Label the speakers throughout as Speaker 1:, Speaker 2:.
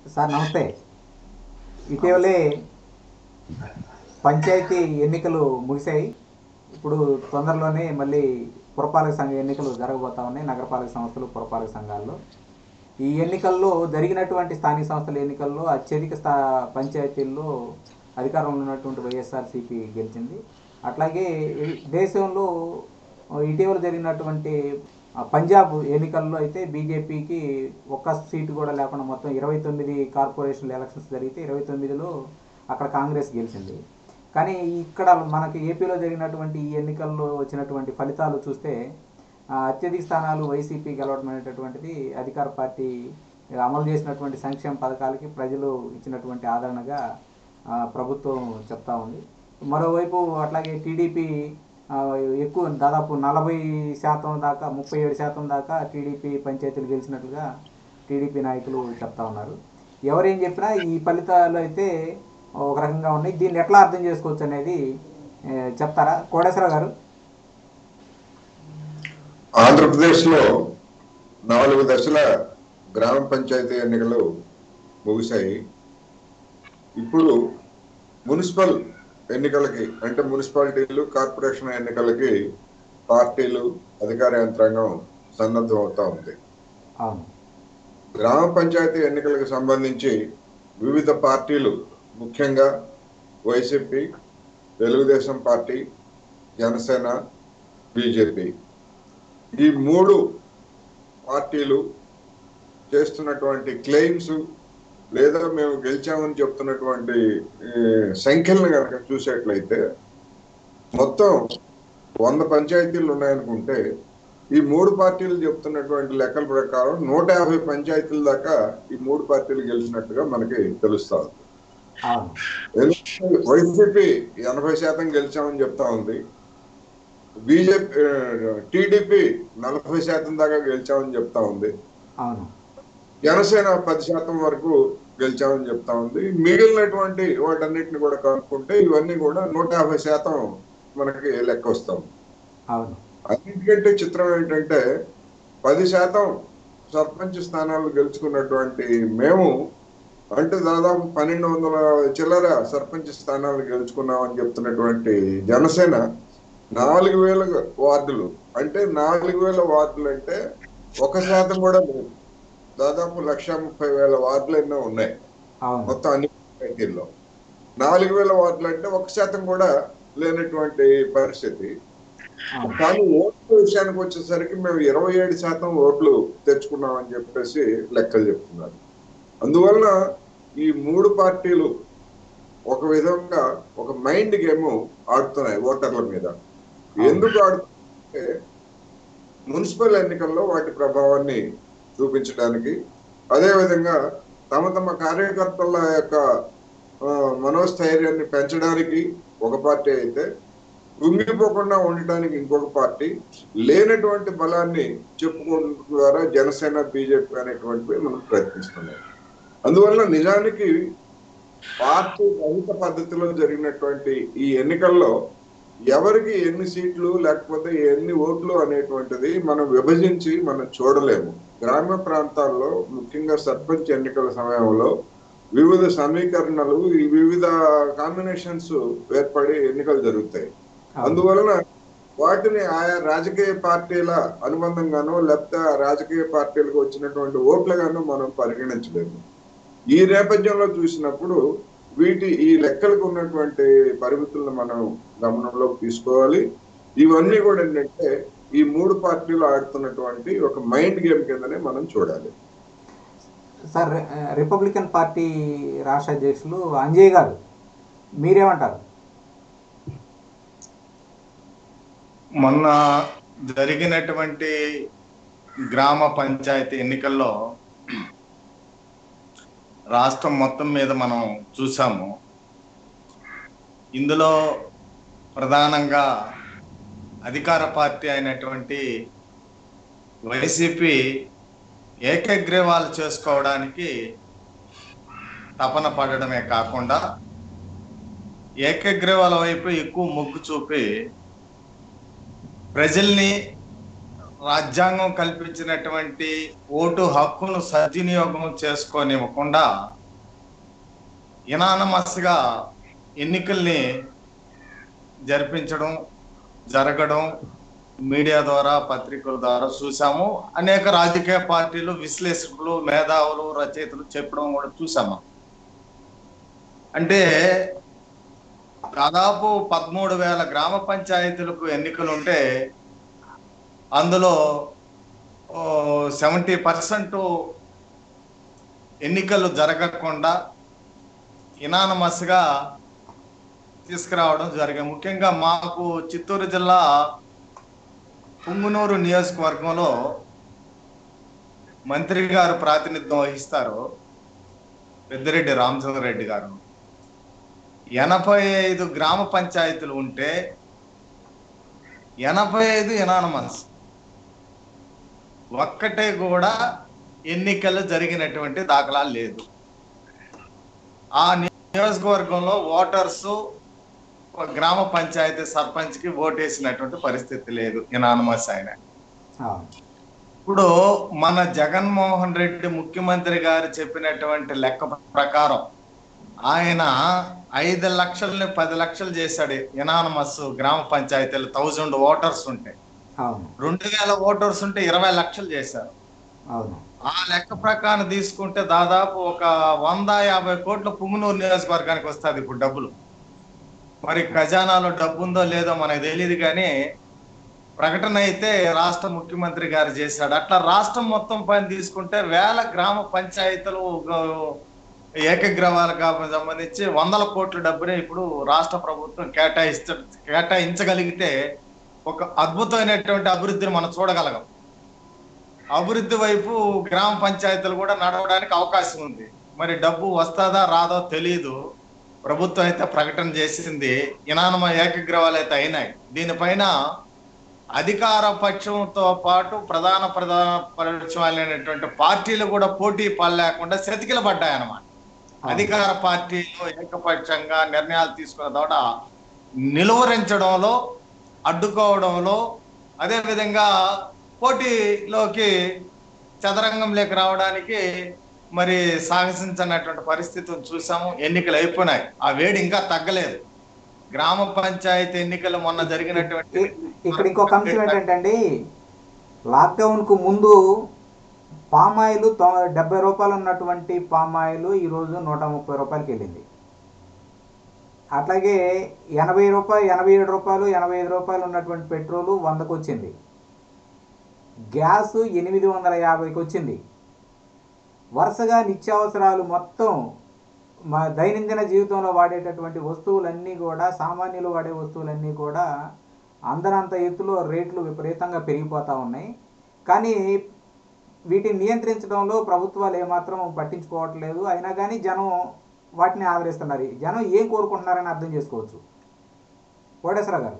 Speaker 1: Sir నమస్తే ఇటీవలే పంచాయతీ ఎన్నికలు ముగిశాయి ఇప్పుడు తొందరలోనే మళ్ళీ పురపాలక సంఘ ఎన్నికలు జరగబోతా ఉన్నాయి నగరపాలక సంస్థలు పురపాలక సంఘాల్లో ఈ ఎన్నికల్లో జరిగినటువంటి స్థానిక సంస్థల ఎన్నికల్లో అత్యధిక స్థా పంచాయతీల్లో అధికారంలో ఉన్నటువంటి వైఎస్ఆర్సీపీ గెలిచింది అట్లాగే ఈ దేశంలో ఇటీవల జరిగినటువంటి ఆ, పంజాబ్ ఎన్నికల్లో అయితే బీజేపీకి ఒక్క సీటు కూడా లేకుండా మొత్తం ఇరవై తొమ్మిది కార్పొరేషన్ ఎలక్షన్స్ జరిగితే ఇరవై తొమ్మిదిలో అక్కడ కాంగ్రెస్ గెలిచింది కానీ ఇక్కడ మనకి ఏపీలో జరిగినటువంటి ఈ ఎన్నికల్లో వచ్చినటువంటి ఫలితాలు చూస్తే ఆ, అత్యధిక స్థానాలు వైసీపీ గెలవడం అనేటటువంటిది అధికార పార్టీ అమలు చేసినటువంటి సంక్షేమ పథకాలకి ప్రజలు ఇచ్చినటువంటి ఆదరణగా ఆ, ప్రభుత్వం చెప్తా ఉంది మరోవైపు అట్లాగే టీడీపీ ఆ, ఎక్కువ దాదాపు నలభై శాతం దాకా ముప్పై ఏడు శాతం దాకా టీడీపీ పంచాయతీలు గెలిచినట్లుగా టీడీపీ నాయకులు చెప్తా ఉన్నారు ఎవరేం చెప్పినా ఈ ఫలితాలు అయితే ఒక రకంగా ఉన్నాయి దీన్ని ఎట్లా అర్థం చేసుకోవచ్చు అనేది ఏ, చెప్తారా కోటేశ్వర గారు
Speaker 2: ఆంధ్రప్రదేశ్లో నాలుగు దశల గ్రామ పంచాయతీ ఎన్నికలు ముగిశాయి ఇప్పుడు మున్సిపల్ ఎన్నికలకి అంటే మున్సిపాలిటీలు కార్పొరేషన్ ఎన్నికలకి పార్టీలు అధికార యంత్రాంగం సన్నద్ధం అవుతా ఉంది
Speaker 1: అవును
Speaker 2: గ్రామ పంచాయతీ ఎన్నికలకు సంబంధించి వివిధ పార్టీలు ముఖ్యంగా YCP Telugu Desam party Janasena BJP ఈ మూడు పార్టీలు చేస్తున్నటువంటి క్లెయిమ్స్ లేదా మేము గెలిచామని చెప్తున్నటువంటి ఈ, సంఖ్యలను కనుక చూసేట్లయితే మొత్తం వంద పంచాయతీలు ఉన్నాయనుకుంటే ఈ మూడు పార్టీలు చెప్తున్నటువంటి లెక్కల ప్రకారం నూట యాభై పంచాయతీల దాకా ఈ మూడు పార్టీలు గెలిచినట్టుగా మనకి తెలుస్తుంది
Speaker 1: అవును
Speaker 2: ఎందుకంటే వైసీపీ ఎనభై శాతం గెలిచామని చెప్తా ఉంది బీజేపీ టీడీపీ నలభై శాతం దాకా గెలిచామని చెప్తా ఉంది
Speaker 1: అవును
Speaker 2: జనసేన పది శాతం వరకు గెలిచామని చెప్తా ఉంది మిగిలినటువంటి వాటన్నిటిని కూడా కనుక్కుంటే ఇవన్నీ కూడా నూట యాభై శాతం మనకి లెక్క వస్తాం
Speaker 1: అవును
Speaker 2: అన్నిటికంటే చిత్రం ఏంటంటే పది శాతం సర్పంచ్ స్థానాలు గెలుచుకున్నటువంటి మేము అంటే దాదాపు పన్నెండు వందల చిల్లర సర్పంచ్ స్థానాలు గెలుచుకున్నామని చెప్తున్నటువంటి జనసేన నాలుగు వేల వార్డులు అంటే నాలుగు వేల వార్డులు అంటే ఒక శాతం కూడా లేదు దాదాపు లక్ష ముప్పై వేల వార్డులు ఎన్నో ఉన్నాయి
Speaker 1: అవును
Speaker 2: మొత్తం అన్ని పంచాయతీల్లో నాలుగు వేల వార్డులు అంటే ఒక శాతం కూడా లేనటువంటి పరిస్థితి
Speaker 1: అవును
Speaker 2: కానీ ఓట్ల విషయానికి వచ్చేసరికి మేము ఇరవై ఏడు శాతం ఓట్లు తెచ్చుకున్నామని చెప్పేసి లెక్కలు చెప్తున్నారు అందువలన ఈ మూడు పార్టీలు ఒక విధంగా ఒక మైండ్ గేమ్ ఆడుతున్నాయి ఓటర్ల మీద ఎందుకు ఆడుతున్నాయంటే మున్సిపల్ ఎన్నికల్లో వాటి ప్రభావాన్ని చూపించడానికి అదే విధంగా తమ తమ కార్యకర్తల యొక్క ఆ, మనోస్థైర్యాన్ని పెంచడానికి ఒక పార్టీ అయితే కుంగిపోకుండా ఉండటానికి ఇంకొక పార్టీ లేనటువంటి బలాన్ని చెప్పుకోవడం ద్వారా జనసేన బీజేపీ అనేటువంటివి మనం ప్రయత్నిస్తున్నాం అందువల్ల నిజానికి పార్టీ రహిత పద్ధతిలో జరిగినటువంటి ఈ ఎన్నికల్లో ఎవరికి ఎన్ని సీట్లు లేకపోతే ఎన్ని ఓట్లు అనేటువంటిది మనం విభజించి మనం చూడలేము గ్రామ్య ప్రాంతాల్లో ముఖ్యంగా సర్పంచ్ ఎన్నికల సమయంలో వివిధ సమీకరణలు ఈ వివిధ కాంబినేషన్స్ ఏర్పడి ఎన్నికలు జరుగుతాయి అందువలన వాటిని ఆయా రాజకీయ పార్టీల అనుబంధంగానో లేకపోతే ఆ రాజకీయ పార్టీలకు వచ్చినటువంటి ఓట్లుగానో మనం పరిగణించలేము ఈ నేపథ్యంలో చూసినప్పుడు వీటి ఈ లెక్కలకు ఉన్నటువంటి పరిమితులను మనం గమనంలోకి తీసుకోవాలి ఇవన్నీ కూడా ఏంటంటే ఈ మూడు పార్టీలు ఆడుతున్నటువంటి ఒక మైండ్ గేమ్ కిందనే మనం చూడాలి
Speaker 1: సార్ రి- రిపబ్లికన్ పార్టీ రాష్ట్ర అధ్యక్షులు అంజయ్ గారు మీరేమంటారు
Speaker 3: మొన్న జరిగినటువంటి గ్రామ పంచాయతీ ఎన్నికల్లో రాష్ట్రం మొత్తం మీద మనం చూసాము ఇందులో ప్రధానంగా అధికార పార్టీ అయినటువంటి వైసీపీ ఏకగ్రీవాలు చేసుకోవడానికి తపన పడడమే కాకుండా ఏకగ్రీవాల వైపు ఎక్కువ మొగ్గు చూపి ప్రజల్ని రాజ్యాంగం కల్పించినటువంటి ఓటు హక్కును సద్వినియోగం చేసుకోనివ్వకుండా ఇనానమస్గా ఎన్నికల్ని జరిపించడం జరగడం మీడియా ద్వారా పత్రికల ద్వారా చూసాము అనేక రాజకీయ పార్టీలు విశ్లేషకులు మేధావులు రచయితలు చెప్పడం కూడా చూసాము అంటే దాదాపు పదమూడు వేల గ్రామ పంచాయతీలకు ఎన్నికలు ఉంటే అందులో సెవెంటీ పర్సెంట్ ఎన్నికలు జరగకుండా ఇనానమస్గా తీసుకురావడం జరిగింది ముఖ్యంగా మాకు చిత్తూరు జిల్లా పుంగునూరు నియోజకవర్గంలో మంత్రి గారు ప్రాతినిధ్యం వహిస్తారు పెద్దిరెడ్డి రామచంద్రరెడ్డి గారు ఎనభై ఐదు గ్రామ పంచాయతీలు ఉంటే ఎనభై ఐదు ఎనానమస్ ఒక్కటే కూడా ఎన్నికలు జరిగినటువంటి దాఖలాలు లేదు ఆ నియోజకవర్గంలో ఓటర్స్ గ్రామ పంచాయతీ సర్పంచ్ కి ఓటేసినటువంటి పరిస్థితి లేదు ఎనానమస్ ఆయన
Speaker 1: అవును
Speaker 3: ఇప్పుడు మన జగన్మోహన్ రెడ్డి ముఖ్యమంత్రి గారు చెప్పినటువంటి లెక్క ప్రకారం ఆయన ఐదు లక్షల్ని పది లక్షలు చేశాడు ఎనానమస్ గ్రామ పంచాయతీలు థౌజండ్ ఓటర్స్ ఉంటాయి
Speaker 1: అవును
Speaker 3: రెండు వేల ఓటర్స్ ఉంటే ఇరవై లక్షలు చేశారు
Speaker 1: అవును
Speaker 3: ఆ లెక్క ప్రకారం తీసుకుంటే దాదాపు ఒక వంద యాభై కోట్ల పుంగునూరు నియోజకవర్గానికి వస్తుంది ఇప్పుడు డబ్బులు మరి ఖజానాలో డబ్బు ఉందో లేదో మనకు తెలియదు కానీ ప్రకటన అయితే రాష్ట్ర ముఖ్యమంత్రి గారు చేశాడు అట్లా రాష్ట్రం మొత్తం పైన తీసుకుంటే వేల గ్రామ పంచాయతీలు గ- ఏకగ్రహాలకు సంబంధించి వందల కోట్ల డబ్బునే ఇప్పుడు రాష్ట్ర ప్రభుత్వం కేటాయిస్త కేటాయించగలిగితే ఒక అద్భుతమైనటువంటి అభివృద్ధిని మనం చూడగలగం అభివృద్ధి వైపు గ్రామ పంచాయతీలు కూడా నడవడానికి అవకాశం ఉంది మరి డబ్బు వస్తుందా రాదో తెలియదు ప్రభుత్వం అయితే ప్రకటన చేసింది ఇనానమ ఏకగ్రహాలు అయితే అయినాయి దీనిపైన అధికార పక్షంతో పాటు ప్రధాన ప్రధాన పక్షమైనటువంటి పార్టీలు కూడా పోటీ పడలేకుండా సెతికిల పడ్డాయి అన్నమాట అధికార పార్టీలు ఏకపక్షంగా నిర్ణయాలు తీసుకున్న తోట నిలువరించడంలో అడ్డుకోవడంలో అదే విధంగా పోటీలోకి చదరంగంలోకి రావడానికి మరి సాహసించనటువంటి పరిస్థితిని చూసాము ఎన్నికలు అయిపోయినాయి ఆ వేడి ఇంకా తగ్గలేదు గ్రామ పంచాయతీ ఎన్నికలు మొన్న జరిగినటువంటి
Speaker 1: ఇ- ఇక్కడ ఇంకొక అంశం ఏంటంటే అండి లాక్డౌన్కు ముందు పామాయిల్ తొ- డెబ్బై రూపాయలు ఉన్నటువంటి పామాయిల్ ఈరోజు నూట ముప్పై రూపాయలకి వెళ్ళింది అట్లాగే ఎనభై రూపాయలు ఎనభై ఏడు రూపాయలు ఎనభై ఐదు రూపాయలు ఉన్నటువంటి పెట్రోలు వందకు వచ్చింది గ్యాస్ ఎనిమిది వందల యాభైకి వచ్చింది వరుసగా నిత్యావసరాలు మొత్తం మా దైనందిన జీవితంలో వాడేటటువంటి వస్తువులన్నీ కూడా సామాన్యులు వాడే వస్తువులన్నీ కూడా అందరంత ఎత్తులో రేట్లు విపరీతంగా పెరిగిపోతూ ఉన్నాయి కానీ వీటిని నియంత్రించడంలో ప్రభుత్వాలు ఏమాత్రం పట్టించుకోవట్లేదు అయినా కానీ జనం వాటిని ఆదరిస్తున్నారు జనం ఏం కోరుకుంటున్నారని అర్థం చేసుకోవచ్చు కోటేశ్వర గారు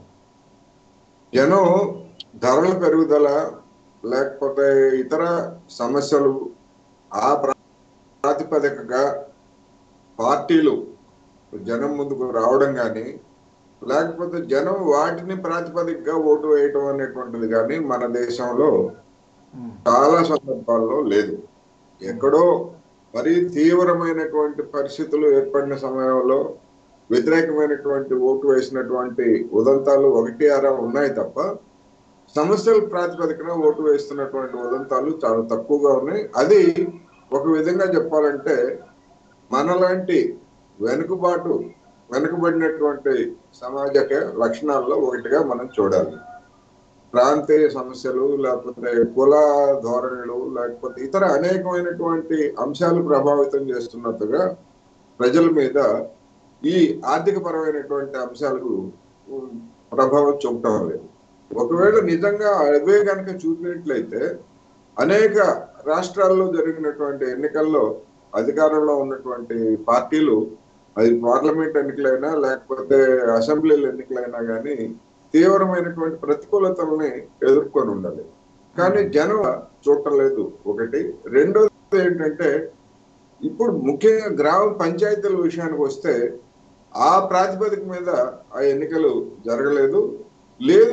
Speaker 2: జనం ధరల పెరుగుదల లేకపోతే ఇతర సమస్యలు ఆ ప్రా- ప్రాతిపదికగా పార్టీలు జనం ముందుకు రావడం కానీ లేకపోతే జనం వాటిని ప్రాతిపదికగా ఓటు వేయటం అనేటువంటిది కానీ మన దేశంలో
Speaker 1: ఉమ్,
Speaker 2: చాలా సందర్భాల్లో లేదు ఎక్కడో మరీ తీవ్రమైనటువంటి పరిస్థితులు ఏర్పడిన సమయంలో వ్యతిరేకమైనటువంటి ఓటు వేసినటువంటి ఉదంతాలు ఒకటి అర ఉన్నాయి తప్ప సమస్యల ప్రాతిపదికన ఓటు వేస్తున్నటువంటి ఉదంతాలు చాలా తక్కువగా ఉన్నాయి అది ఒక విధంగా చెప్పాలంటే మనలాంటి వెనుకబాటు వెనుకబడినటువంటి సమాజక లక్షణాల్లో ఒకటిగా మనం చూడాలి ప్రాంతీయ సమస్యలు లేకపోతే కుల ధోరణులు లేకపోతే ఇతర అనేకమైనటువంటి అంశాలు ప్రభావితం చేస్తున్నట్టుగా ప్రజల మీద ఈ ఆర్థిక పరమైనటువంటి అంశాలు ఉమ్, ప్రభావం చూపటం లేదు ఒకవేళ నిజంగా అవే కనుక చూపినట్లయితే అనేక రాష్ట్రాల్లో జరిగినటువంటి ఎన్నికల్లో అధికారంలో ఉన్నటువంటి పార్టీలు అది పార్లమెంట్ ఎన్నికలైనా లేకపోతే అసెంబ్లీల ఎన్నికలైనా కానీ తీవ్రమైనటువంటి ప్రతికూలతల్ని ఎదుర్కొని ఉండాలి కానీ జనం చూడటం లేదు ఒకటి రెండోది ఏంటంటే ఇప్పుడు ముఖ్యంగా గ్రామ పంచాయతీల విషయానికి వస్తే ఆ ప్రాతిపదిక మీద ఆ ఎన్నికలు జరగలేదు లేదు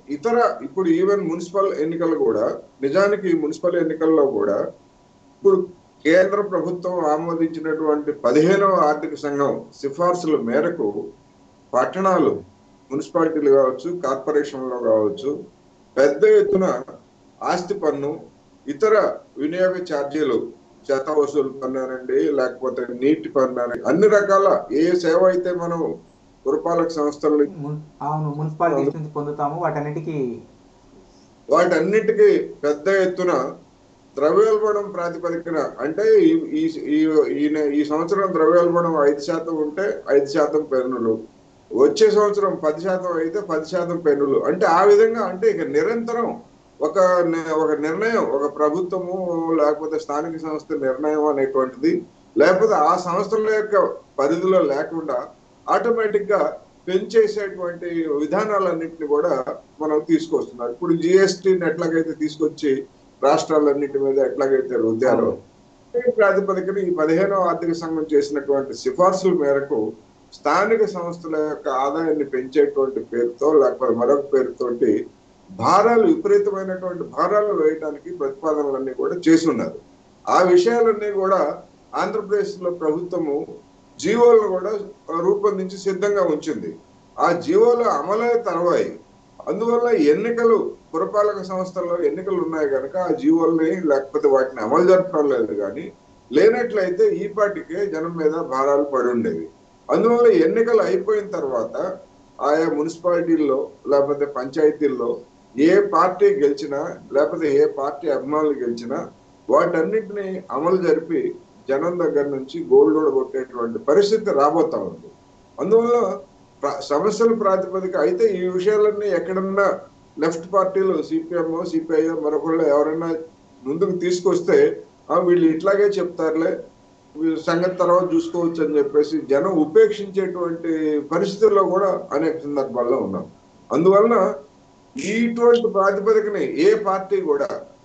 Speaker 2: ఇతర ఇప్పుడు ఈవెన్ మున్సిపల్ ఎన్నికలు కూడా నిజానికి ఈ మున్సిపల్ ఎన్నికల్లో కూడా ఇప్పుడు కేంద్ర ప్రభుత్వం ఆమోదించినటువంటి పదిహేనవ ఆర్థిక సంఘం సిఫార్సుల మేరకు పట్టణాలు మున్సిపాలిటీలు కావచ్చు కార్పొరేషన్లో కావచ్చు పెద్ద ఎత్తున ఆస్తి పన్ను ఇతర వినియోగ ఛార్జీలు చెత్త వసూలు పన్ను అనండి లేకపోతే నీటి పన్ను అనండి అన్ని రకాల ఏ సేవ అయితే మనం పురపాలక సంస్థల నుంచి
Speaker 1: మున్- అవును మున్సిపాలిటీస్ నుంచి పొందుతాము వాటన్నిటికీ
Speaker 2: వాటన్నిటికీ పెద్ద ఎత్తున ద్రవ్యోల్బణం ప్రాతిపదికన అంటే ఈ- ఈ ఈ- ఈ నె- ఈ సంవత్సరం ద్రవ్యోల్బణం ఐదు శాతం ఉంటే ఐదు శాతం పెన్నులు వచ్చే సంవత్సరం పది శాతం అయితే పది శాతం పెన్నులు అంటే ఆ విధంగా అంటే ఇక నిరంతరం ఒక ని- ఒక నిర్ణయం ఒక ప్రభుత్వము లేకపోతే స్థానిక సంస్థ నిర్ణయం అనేటువంటిది లేకపోతే ఆ సంస్థల యొక్క పరిధిలో లేకుండా ఆటోమేటిక్ గా పెంచేసేటువంటి విధానాలన్నింటినీ కూడా మనం తీసుకొస్తున్నారు ఇప్పుడు జిఎస్టీని ఎట్లాగైతే తీసుకొచ్చి రాష్ట్రాలన్నింటి మీద ఎట్లాగైతే రుద్దారో ఈ ప్రాతిపదికన ఈ పదిహేనవ ఆర్థిక సంఘం చేసినటువంటి సిఫార్సుల మేరకు స్థానిక సంస్థల యొక్క ఆదాయాన్ని పెంచేటువంటి పేరుతో లేకపోతే మరొక పేరుతోటి భారాలు విపరీతమైనటువంటి భారాలు వేయడానికి ప్రతిపాదనలన్నీ కూడా చేసి ఉన్నారు ఆ విషయాలన్నీ కూడా ఆంధ్రప్రదేశ్ లో ప్రభుత్వము జీవోలను కూడా రూపొందించి సిద్ధంగా ఉంచింది ఆ జీవోలు అమలే తర్వాయి అందువల్ల ఎన్నికలు పురపాలక సంస్థల్లో ఎన్నికలు ఉన్నాయి కనుక ఆ జీవోల్ని లేకపోతే వాటిని అమలు జరపడం లేదు కానీ లేనట్లయితే ఈ పాటికే జనం మీద భారాలు పడి ఉండేవి అందువల్ల ఎన్నికలు అయిపోయిన తర్వాత ఆయా మున్సిపాలిటీల్లో లేకపోతే పంచాయతీల్లో ఏ పార్టీ గెలిచినా లేకపోతే ఏ పార్టీ అభిమానులు గెలిచినా వాటన్నిటిని అమలు జరిపి జనం దగ్గర నుంచి గోల్డ్ కొట్టేటువంటి పరిస్థితి రాబోతా ఉంది అందువల్ల ప్ర- సమస్యల ప్రాతిపదిక అయితే ఈ విషయాలన్నీ ఎక్కడన్నా లెఫ్ట్ పార్టీలు సిపిఎం సిపిఐ మరొకళ్ళు ఎవరైనా ముందుకు తీసుకొస్తే "ఆ, వీళ్ళు ఇట్లాగే చెప్తారులే వీళ్ళ సంగతి తర్వాత చూసుకోవచ్చు అని చెప్పేసి జనం ఉపేక్షించేటువంటి పరిస్థితుల్లో కూడా అనేక సందర్భాల్లో ఉన్నాం అందువలన ఇటువంటి ప్రాతిపదికని ఏ పార్టీ కూడా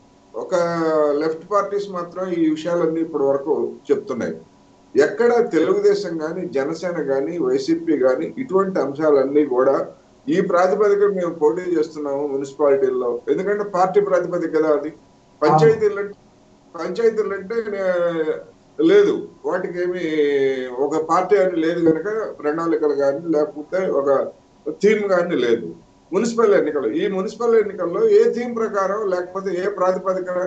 Speaker 2: ఒక లెఫ్ట్ పార్టీస్ మాత్రం ఈ విషయాలన్నీ ఇప్పటి వరకు చెప్తున్నాయి ఎక్కడ తెలుగుదేశం కానీ జనసేన కానీ వైసీపీ కానీ ఇటువంటి అంశాలన్నీ కూడా ఈ ప్రాతిపదిక మేము పోటీ చేస్తున్నాము మున్సిపాలిటీల్లో ఎందుకంటే పార్టీ ప్రాతిపదిక కదా అది పంచాయతీలు అంటే పంచాయతీలు అంటే నే- లేదు వాటికి ఏమి ఒక పార్టీ అని లేదు కనుక ప్రణాళికలు కానీ లేకపోతే ఒక థీమ్ కానీ లేదు మున్సిపల్ ఎన్నికలు ఈ మున్సిపల్ ఎన్నికల్లో ఏ థీమ్ ప్రకారం లేకపోతే ఏ ప్రాతిపదికన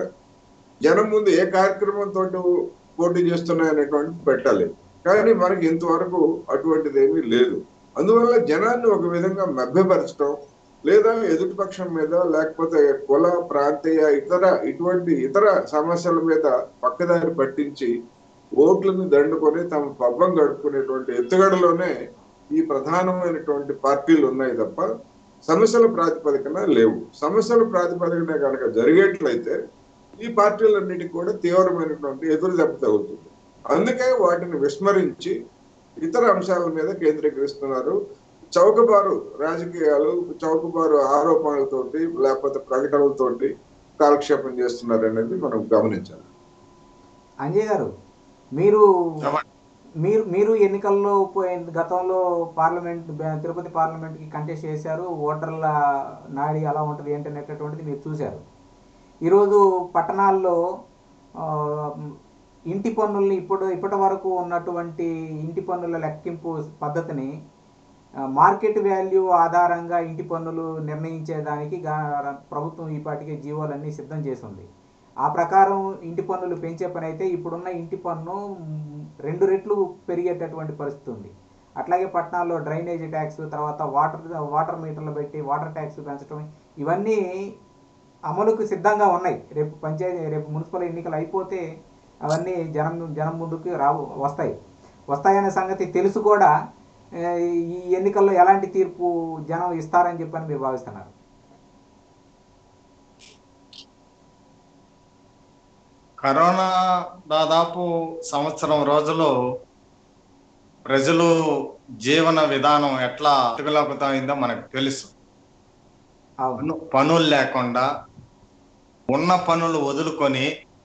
Speaker 2: జనం ముందు ఏ కార్యక్రమంతో పోటీ చేస్తున్నాయి అనేటువంటిది పెట్టాలి కానీ మనకి ఇంతవరకు అటువంటిది ఏమీ లేదు అందువల్ల జనాన్ని ఒక విధంగా మభ్యపరచడం లేదా ఎదుటిపక్షం మీద లేకపోతే కుల ప్రాంతీయ ఇతర ఇటువంటి ఇతర సమస్యల మీద పక్కదారి పట్టించి ఓట్లను దండుకొని తమ పబ్బం గడుపుకునేటువంటి ఎత్తుగడలోనే ఈ ప్రధానమైనటువంటి పార్టీలు ఉన్నాయి తప్ప సమస్యల ప్రాతిపదికన లేవు సమస్యల ప్రాతిపదికన కనుక జరిగేట్లయితే ఈ పార్టీలన్నిటికీ కూడా తీవ్రమైనటువంటి ఎదురు దెబ్బ తగులుతుంది అందుకే వాటిని విస్మరించి ఇతర అంశాల మీద కేంద్రీకరిస్తున్నారు చౌకబారు రాజకీయాలు చౌకబారు ఆరోపణలతోటి లేకపోతే ప్రకటనలతోటి కాలక్షేపం చేస్తున్నారు అనేది మనం గమనించాలి
Speaker 1: అంజయ్ గారు మీరు
Speaker 3: చెప్పండి.
Speaker 1: మీరు మీరు ఎన్నికల్లో పోయిన గతంలో పార్లమెంట్ బ- తిరుపతి పార్లమెంట్కి కంటెస్ట్ చేశారు ఓటర్ల నాడి ఎలా ఉంటుంది ఏంటి అనేటటువంటిది మీరు చూశారు ఈరోజు పట్టణాల్లో ఆ, ఇంటి పన్నుల్ని ఇప్పుడు ఇప్పటి వరకు ఉన్నటువంటి ఇంటి పన్నుల లెక్కింపు పద్ధతిని ఆ, మార్కెట్ వాల్యూ ఆధారంగా ఇంటి పన్నులు నిర్ణయించేదానికి గా- ప్రభుత్వం ఈ పాటికే జీవోలన్నీ సిద్ధం చేసింది ఆ ప్రకారం ఇంటి పన్నులు పెంచే పని అయితే ఇప్పుడున్న ఇంటి పన్ను మ్, రెండు రెట్లు పెరిగేటటువంటి పరిస్థితి ఉంది అట్లాగే పట్టణాల్లో డ్రైనేజీ ట్యాక్స్ తర్వాత వాటర్ వాటర్ మీటర్లు పెట్టి వాటర్ ట్యాక్స్ పెంచడం ఇవన్నీ అమలుకు సిద్ధంగా ఉన్నాయి రేపు పంచాయతీ రేపు మున్సిపల్ ఎన్నికలు అయిపోతే అవన్నీ జనం జనం ముందుకు రావు వస్తాయి వస్తాయనే సంగతి తెలుసు కూడా ఆ, ఈ ఎన్నికల్లో ఎలాంటి తీర్పు జనం ఇస్తారని చెప్పని మీరు భావిస్తున్నారు
Speaker 3: కరోనా దాదాపు సంవత్సరం రోజులు ప్రజలు జీవన విధానం ఎట్లా అయిందో మనకు తెలుసు
Speaker 1: అవును
Speaker 3: పను పనులు లేకుండా ఉన్న పనులు వదులుకొని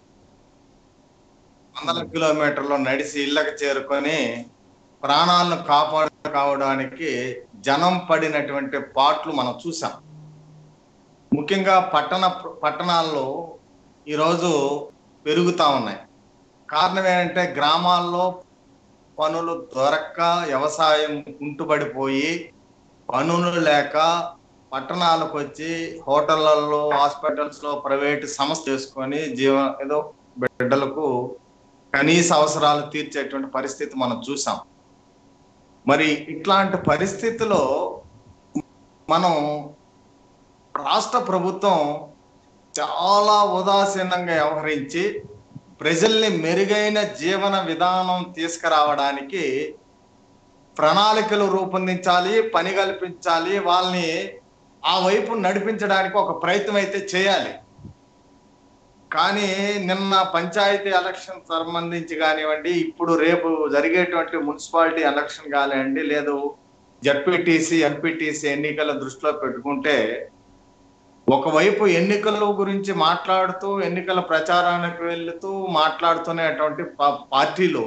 Speaker 3: వందల కిలోమీటర్లు నడిచి ఇళ్ళకి చేరుకొని ప్రాణాలను కాపాడుకోవడానికి జనం పడినటువంటి పాటలు మనం చూసాం ముఖ్యంగా పట్టణ పట్టణాల్లో ఈరోజు పెరుగుతా ఉన్నాయి కారణం ఏంటంటే గ్రామాల్లో పనులు దొరక్క వ్యవసాయం కుంటుపడిపోయి పనులు లేక పట్టణాలకు వచ్చి హోటళ్లలో హాస్పిటల్స్ లో ప్రైవేట్ సంస్థ చేసుకొని జీవ ఏదో బిడ్డలకు కనీస అవసరాలు తీర్చేటువంటి పరిస్థితి మనం చూసాం మరి ఇట్లాంటి పరిస్థితిలో మనం రాష్ట్ర ప్రభుత్వం చాలా ఉదాసీనంగా వ్యవహరించి ప్రజల్ని మెరుగైన జీవన విధానం తీసుకురావడానికి ప్రణాళికలు రూపొందించాలి పని కల్పించాలి వాళ్ళని ఆ వైపు నడిపించడానికి ఒక ప్రయత్నం అయితే చేయాలి కానీ నిన్న పంచాయతీ ఎలక్షన్ సంబంధించి కానివ్వండి ఇప్పుడు రేపు జరిగేటువంటి మున్సిపాలిటీ ఎలక్షన్ కానివ్వండి లేదు జడ్పీటీసీ ఎంపీటీసీ ఎన్నికల దృష్టిలో పెట్టుకుంటే ఒకవైపు ఎన్నికల గురించి మాట్లాడుతూ ఎన్నికల ప్రచారానికి వెళ్తూ మాట్లాడుతున్నటువంటి పా- పార్టీలు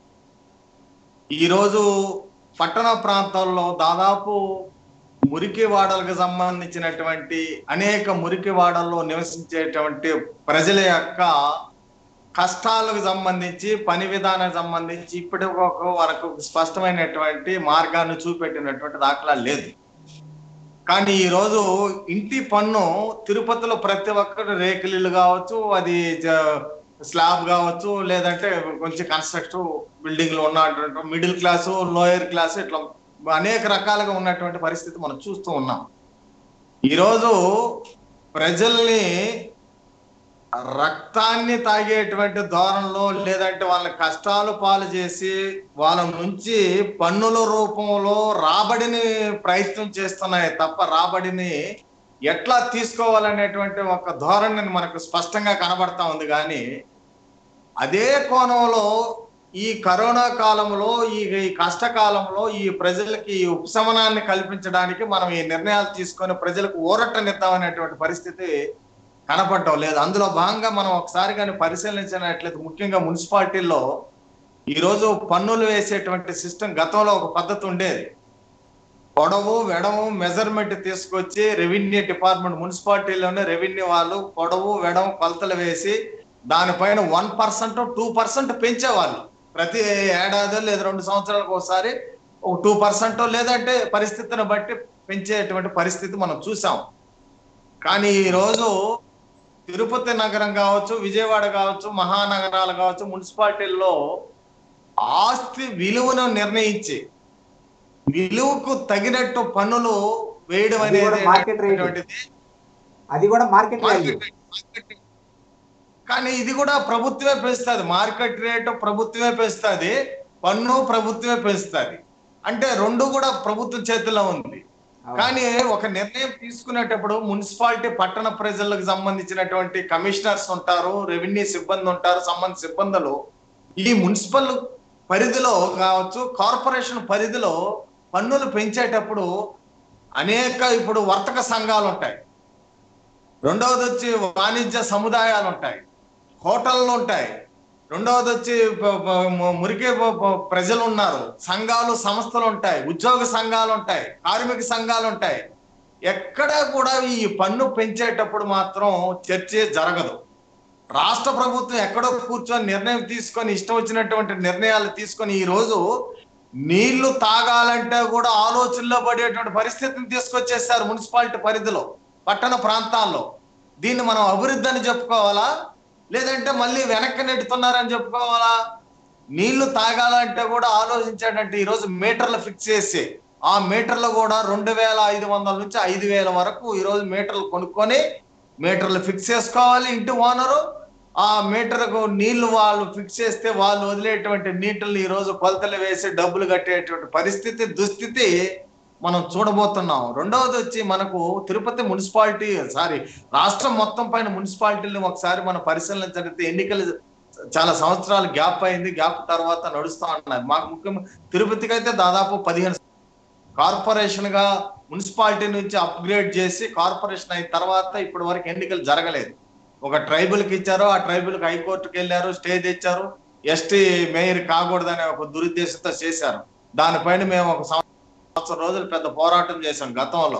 Speaker 3: ఈరోజు పట్టణ ప్రాంతాల్లో దాదాపు మురికి వాడలకు సంబంధించినటువంటి అనేక మురికి వాడల్లో నివసించేటువంటి ప్రజల యొక్క కష్టాలకు సంబంధించి పని విధానానికి సంబంధించి ఇప్పటి వరకు స్పష్టమైనటువంటి మార్గాన్ని చూపెట్టినటువంటి దాఖలా లేదు కానీ ఈ రోజు ఇంటి పన్ను తిరుపతిలో ప్రతి ఒక్కరు రేకులిల్లు కావచ్చు అది జ- స్లాబ్ కావచ్చు లేదంటే కొంచెం కన్స్ట్రక్టివ్ బిల్డింగ్లు ఉన్నటువంటి మిడిల్ క్లాసు లోయర్ క్లాసు ఇట్లా అనేక రకాలుగా ఉన్నటువంటి పరిస్థితి మనం చూస్తూ ఉన్నాం ఈరోజు ప్రజల్ని రక్తాన్ని తాగేటువంటి ధోరణిలో లేదంటే వాళ్ళ కష్టాలు పాలు చేసి వాళ్ళ నుంచి పన్నుల రూపంలో రాబడిని ప్రయత్నం చేస్తున్నాయి తప్ప రాబడిని ఎట్లా తీసుకోవాలనేటువంటి ఒక ధోరణిని మనకు స్పష్టంగా కనబడతా ఉంది కానీ అదే కోణంలో ఈ కరోనా కాలంలో ఈ ఈ కష్టకాలంలో ఈ ప్రజలకి ఈ ఉపశమనాన్ని కల్పించడానికి మనం ఈ నిర్ణయాలు తీసుకొని ప్రజలకు ఊరటనిద్దామనేటువంటి పరిస్థితి కనపడటం లేదు అందులో భాగంగా మనం ఒకసారి కానీ పరిశీలించినట్లయితే ముఖ్యంగా మున్సిపాలిటీల్లో ఈ రోజు పన్నులు వేసేటువంటి సిస్టమ్ గతంలో ఒక పద్ధతి ఉండేది పొడవు వెడవు మెజర్మెంట్ తీసుకొచ్చి రెవెన్యూ డిపార్ట్మెంట్ మున్సిపాలిటీలోనే రెవెన్యూ వాళ్ళు పొడవు వెడవు కొలతలు వేసి దానిపైన వన్ పర్సెంట్ టూ పర్సెంట్ పెంచేవాళ్ళు ప్రతి ఏడాది లేదా రెండు సంవత్సరాలకు ఒకసారి ఒక టూ పర్సెంట్ లేదంటే పరిస్థితిని బట్టి పెంచేటువంటి పరిస్థితి మనం చూసాం కానీ ఈ రోజు తిరుపతి నగరం కావచ్చు విజయవాడ కావచ్చు మహానగరాలు కావచ్చు మున్సిపాలిటీల్లో ఆస్తి విలువను నిర్ణయించి విలువకు తగినట్టు పన్నులు వేయడం
Speaker 1: అది కూడా
Speaker 3: అనేది
Speaker 1: మార్కెట్ రేట్.
Speaker 3: అనేటువంటిది
Speaker 1: అది కూడా మార్కెట్ వాల్యూ
Speaker 3: మార్కెట్ మార్కెట్ కానీ ఇది కూడా ప్రభుత్వమే పెంచుతుంది మార్కెట్ రేటు ప్రభుత్వమే పెంచుతుంది పన్ను ప్రభుత్వమే పెంచుతుంది అంటే రెండు కూడా ప్రభుత్వం చేతిలో ఉంది కానీ ఒక నిర్ణయం తీసుకునేటప్పుడు మున్సిపాలిటీ పట్టణ ప్రజలకు సంబంధించినటువంటి కమిషనర్స్ ఉంటారు రెవెన్యూ సిబ్బంది ఉంటారు సంబంధ సిబ్బందులు ఈ మున్సిపల్ పరిధిలో కావచ్చు కార్పొరేషన్ పరిధిలో పన్నులు పెంచేటప్పుడు అనేక ఇప్పుడు వర్తక సంఘాలు ఉంటాయి రెండవది వచ్చి వాణిజ్య సముదాయాలు ఉంటాయి హోటళ్ళు ఉంటాయి రెండవది వచ్చి ప- ప- ము- మురికి ప- ప- ప్రజలు ఉన్నారు సంఘాలు సంస్థలు ఉంటాయి ఉద్యోగ సంఘాలు ఉంటాయి కార్మిక సంఘాలు ఉంటాయి ఎక్కడ కూడా ఈ పన్ను పెంచేటప్పుడు మాత్రం చర్చ జరగదు రాష్ట్ర ప్రభుత్వం ఎక్కడో కూర్చొని నిర్ణయం తీసుకొని ఇష్టం వచ్చినటువంటి నిర్ణయాలు తీసుకొని ఈ రోజు నీళ్లు తాగాలంటే కూడా ఆలోచనలో పడేటువంటి పరిస్థితిని తీసుకొచ్చేసారు మున్సిపాలిటీ పరిధిలో పట్టణ ప్రాంతాల్లో దీన్ని మనం అభివృద్ధి అని చెప్పుకోవాలా లేదంటే మళ్ళీ వెనక్కి నెట్టుతున్నారని చెప్పుకోవాలా నీళ్లు తాగాలంటే కూడా ఆలోచించాడంటే ఈ రోజు మీటర్లు ఫిక్స్ చేసి ఆ మీటర్లు కూడా రెండు వేల ఐదు వందల నుంచి ఐదు వేల వరకు ఈ రోజు మీటర్లు కొనుక్కొని మీటర్లు ఫిక్స్ చేసుకోవాలి ఇంటి ఓనరు ఆ మీటర్కు నీళ్లు వాళ్ళు ఫిక్స్ చేస్తే వాళ్ళు వదిలేటువంటి నీటిని ఈ రోజు కొలతలు వేసి డబ్బులు కట్టేటువంటి పరిస్థితి దుస్థితి మనం చూడబోతున్నాం రెండవది వచ్చి మనకు తిరుపతి మున్సిపాలిటీ సారీ రాష్ట్రం మొత్తం పైన మున్సిపాలిటీలు ఒకసారి మనం పరిశీలన జరిగితే ఎన్నికలు చాలా సంవత్సరాలు గ్యాప్ అయింది గ్యాప్ తర్వాత నడుస్తా ఉన్నారు మాకు ముఖ్యం తిరుపతికి అయితే దాదాపు పదిహేను కార్పొరేషన్ గా మున్సిపాలిటీ నుంచి అప్గ్రేడ్ చేసి కార్పొరేషన్ అయిన తర్వాత ఇప్పటి వరకు ఎన్నికలు జరగలేదు ఒక ట్రైబల్ కి ఇచ్చారు ఆ ట్రైబల్ కి హైకోర్టుకి వెళ్ళారు స్టే తెచ్చారు ఎస్టీ మేయర్ కాకూడదనే ఒక దురుద్దేశంతో చేశారు దానిపైన మేము ఒక సంవత్సరం రోజులు పెద్ద పోరాటం చేశాం గతంలో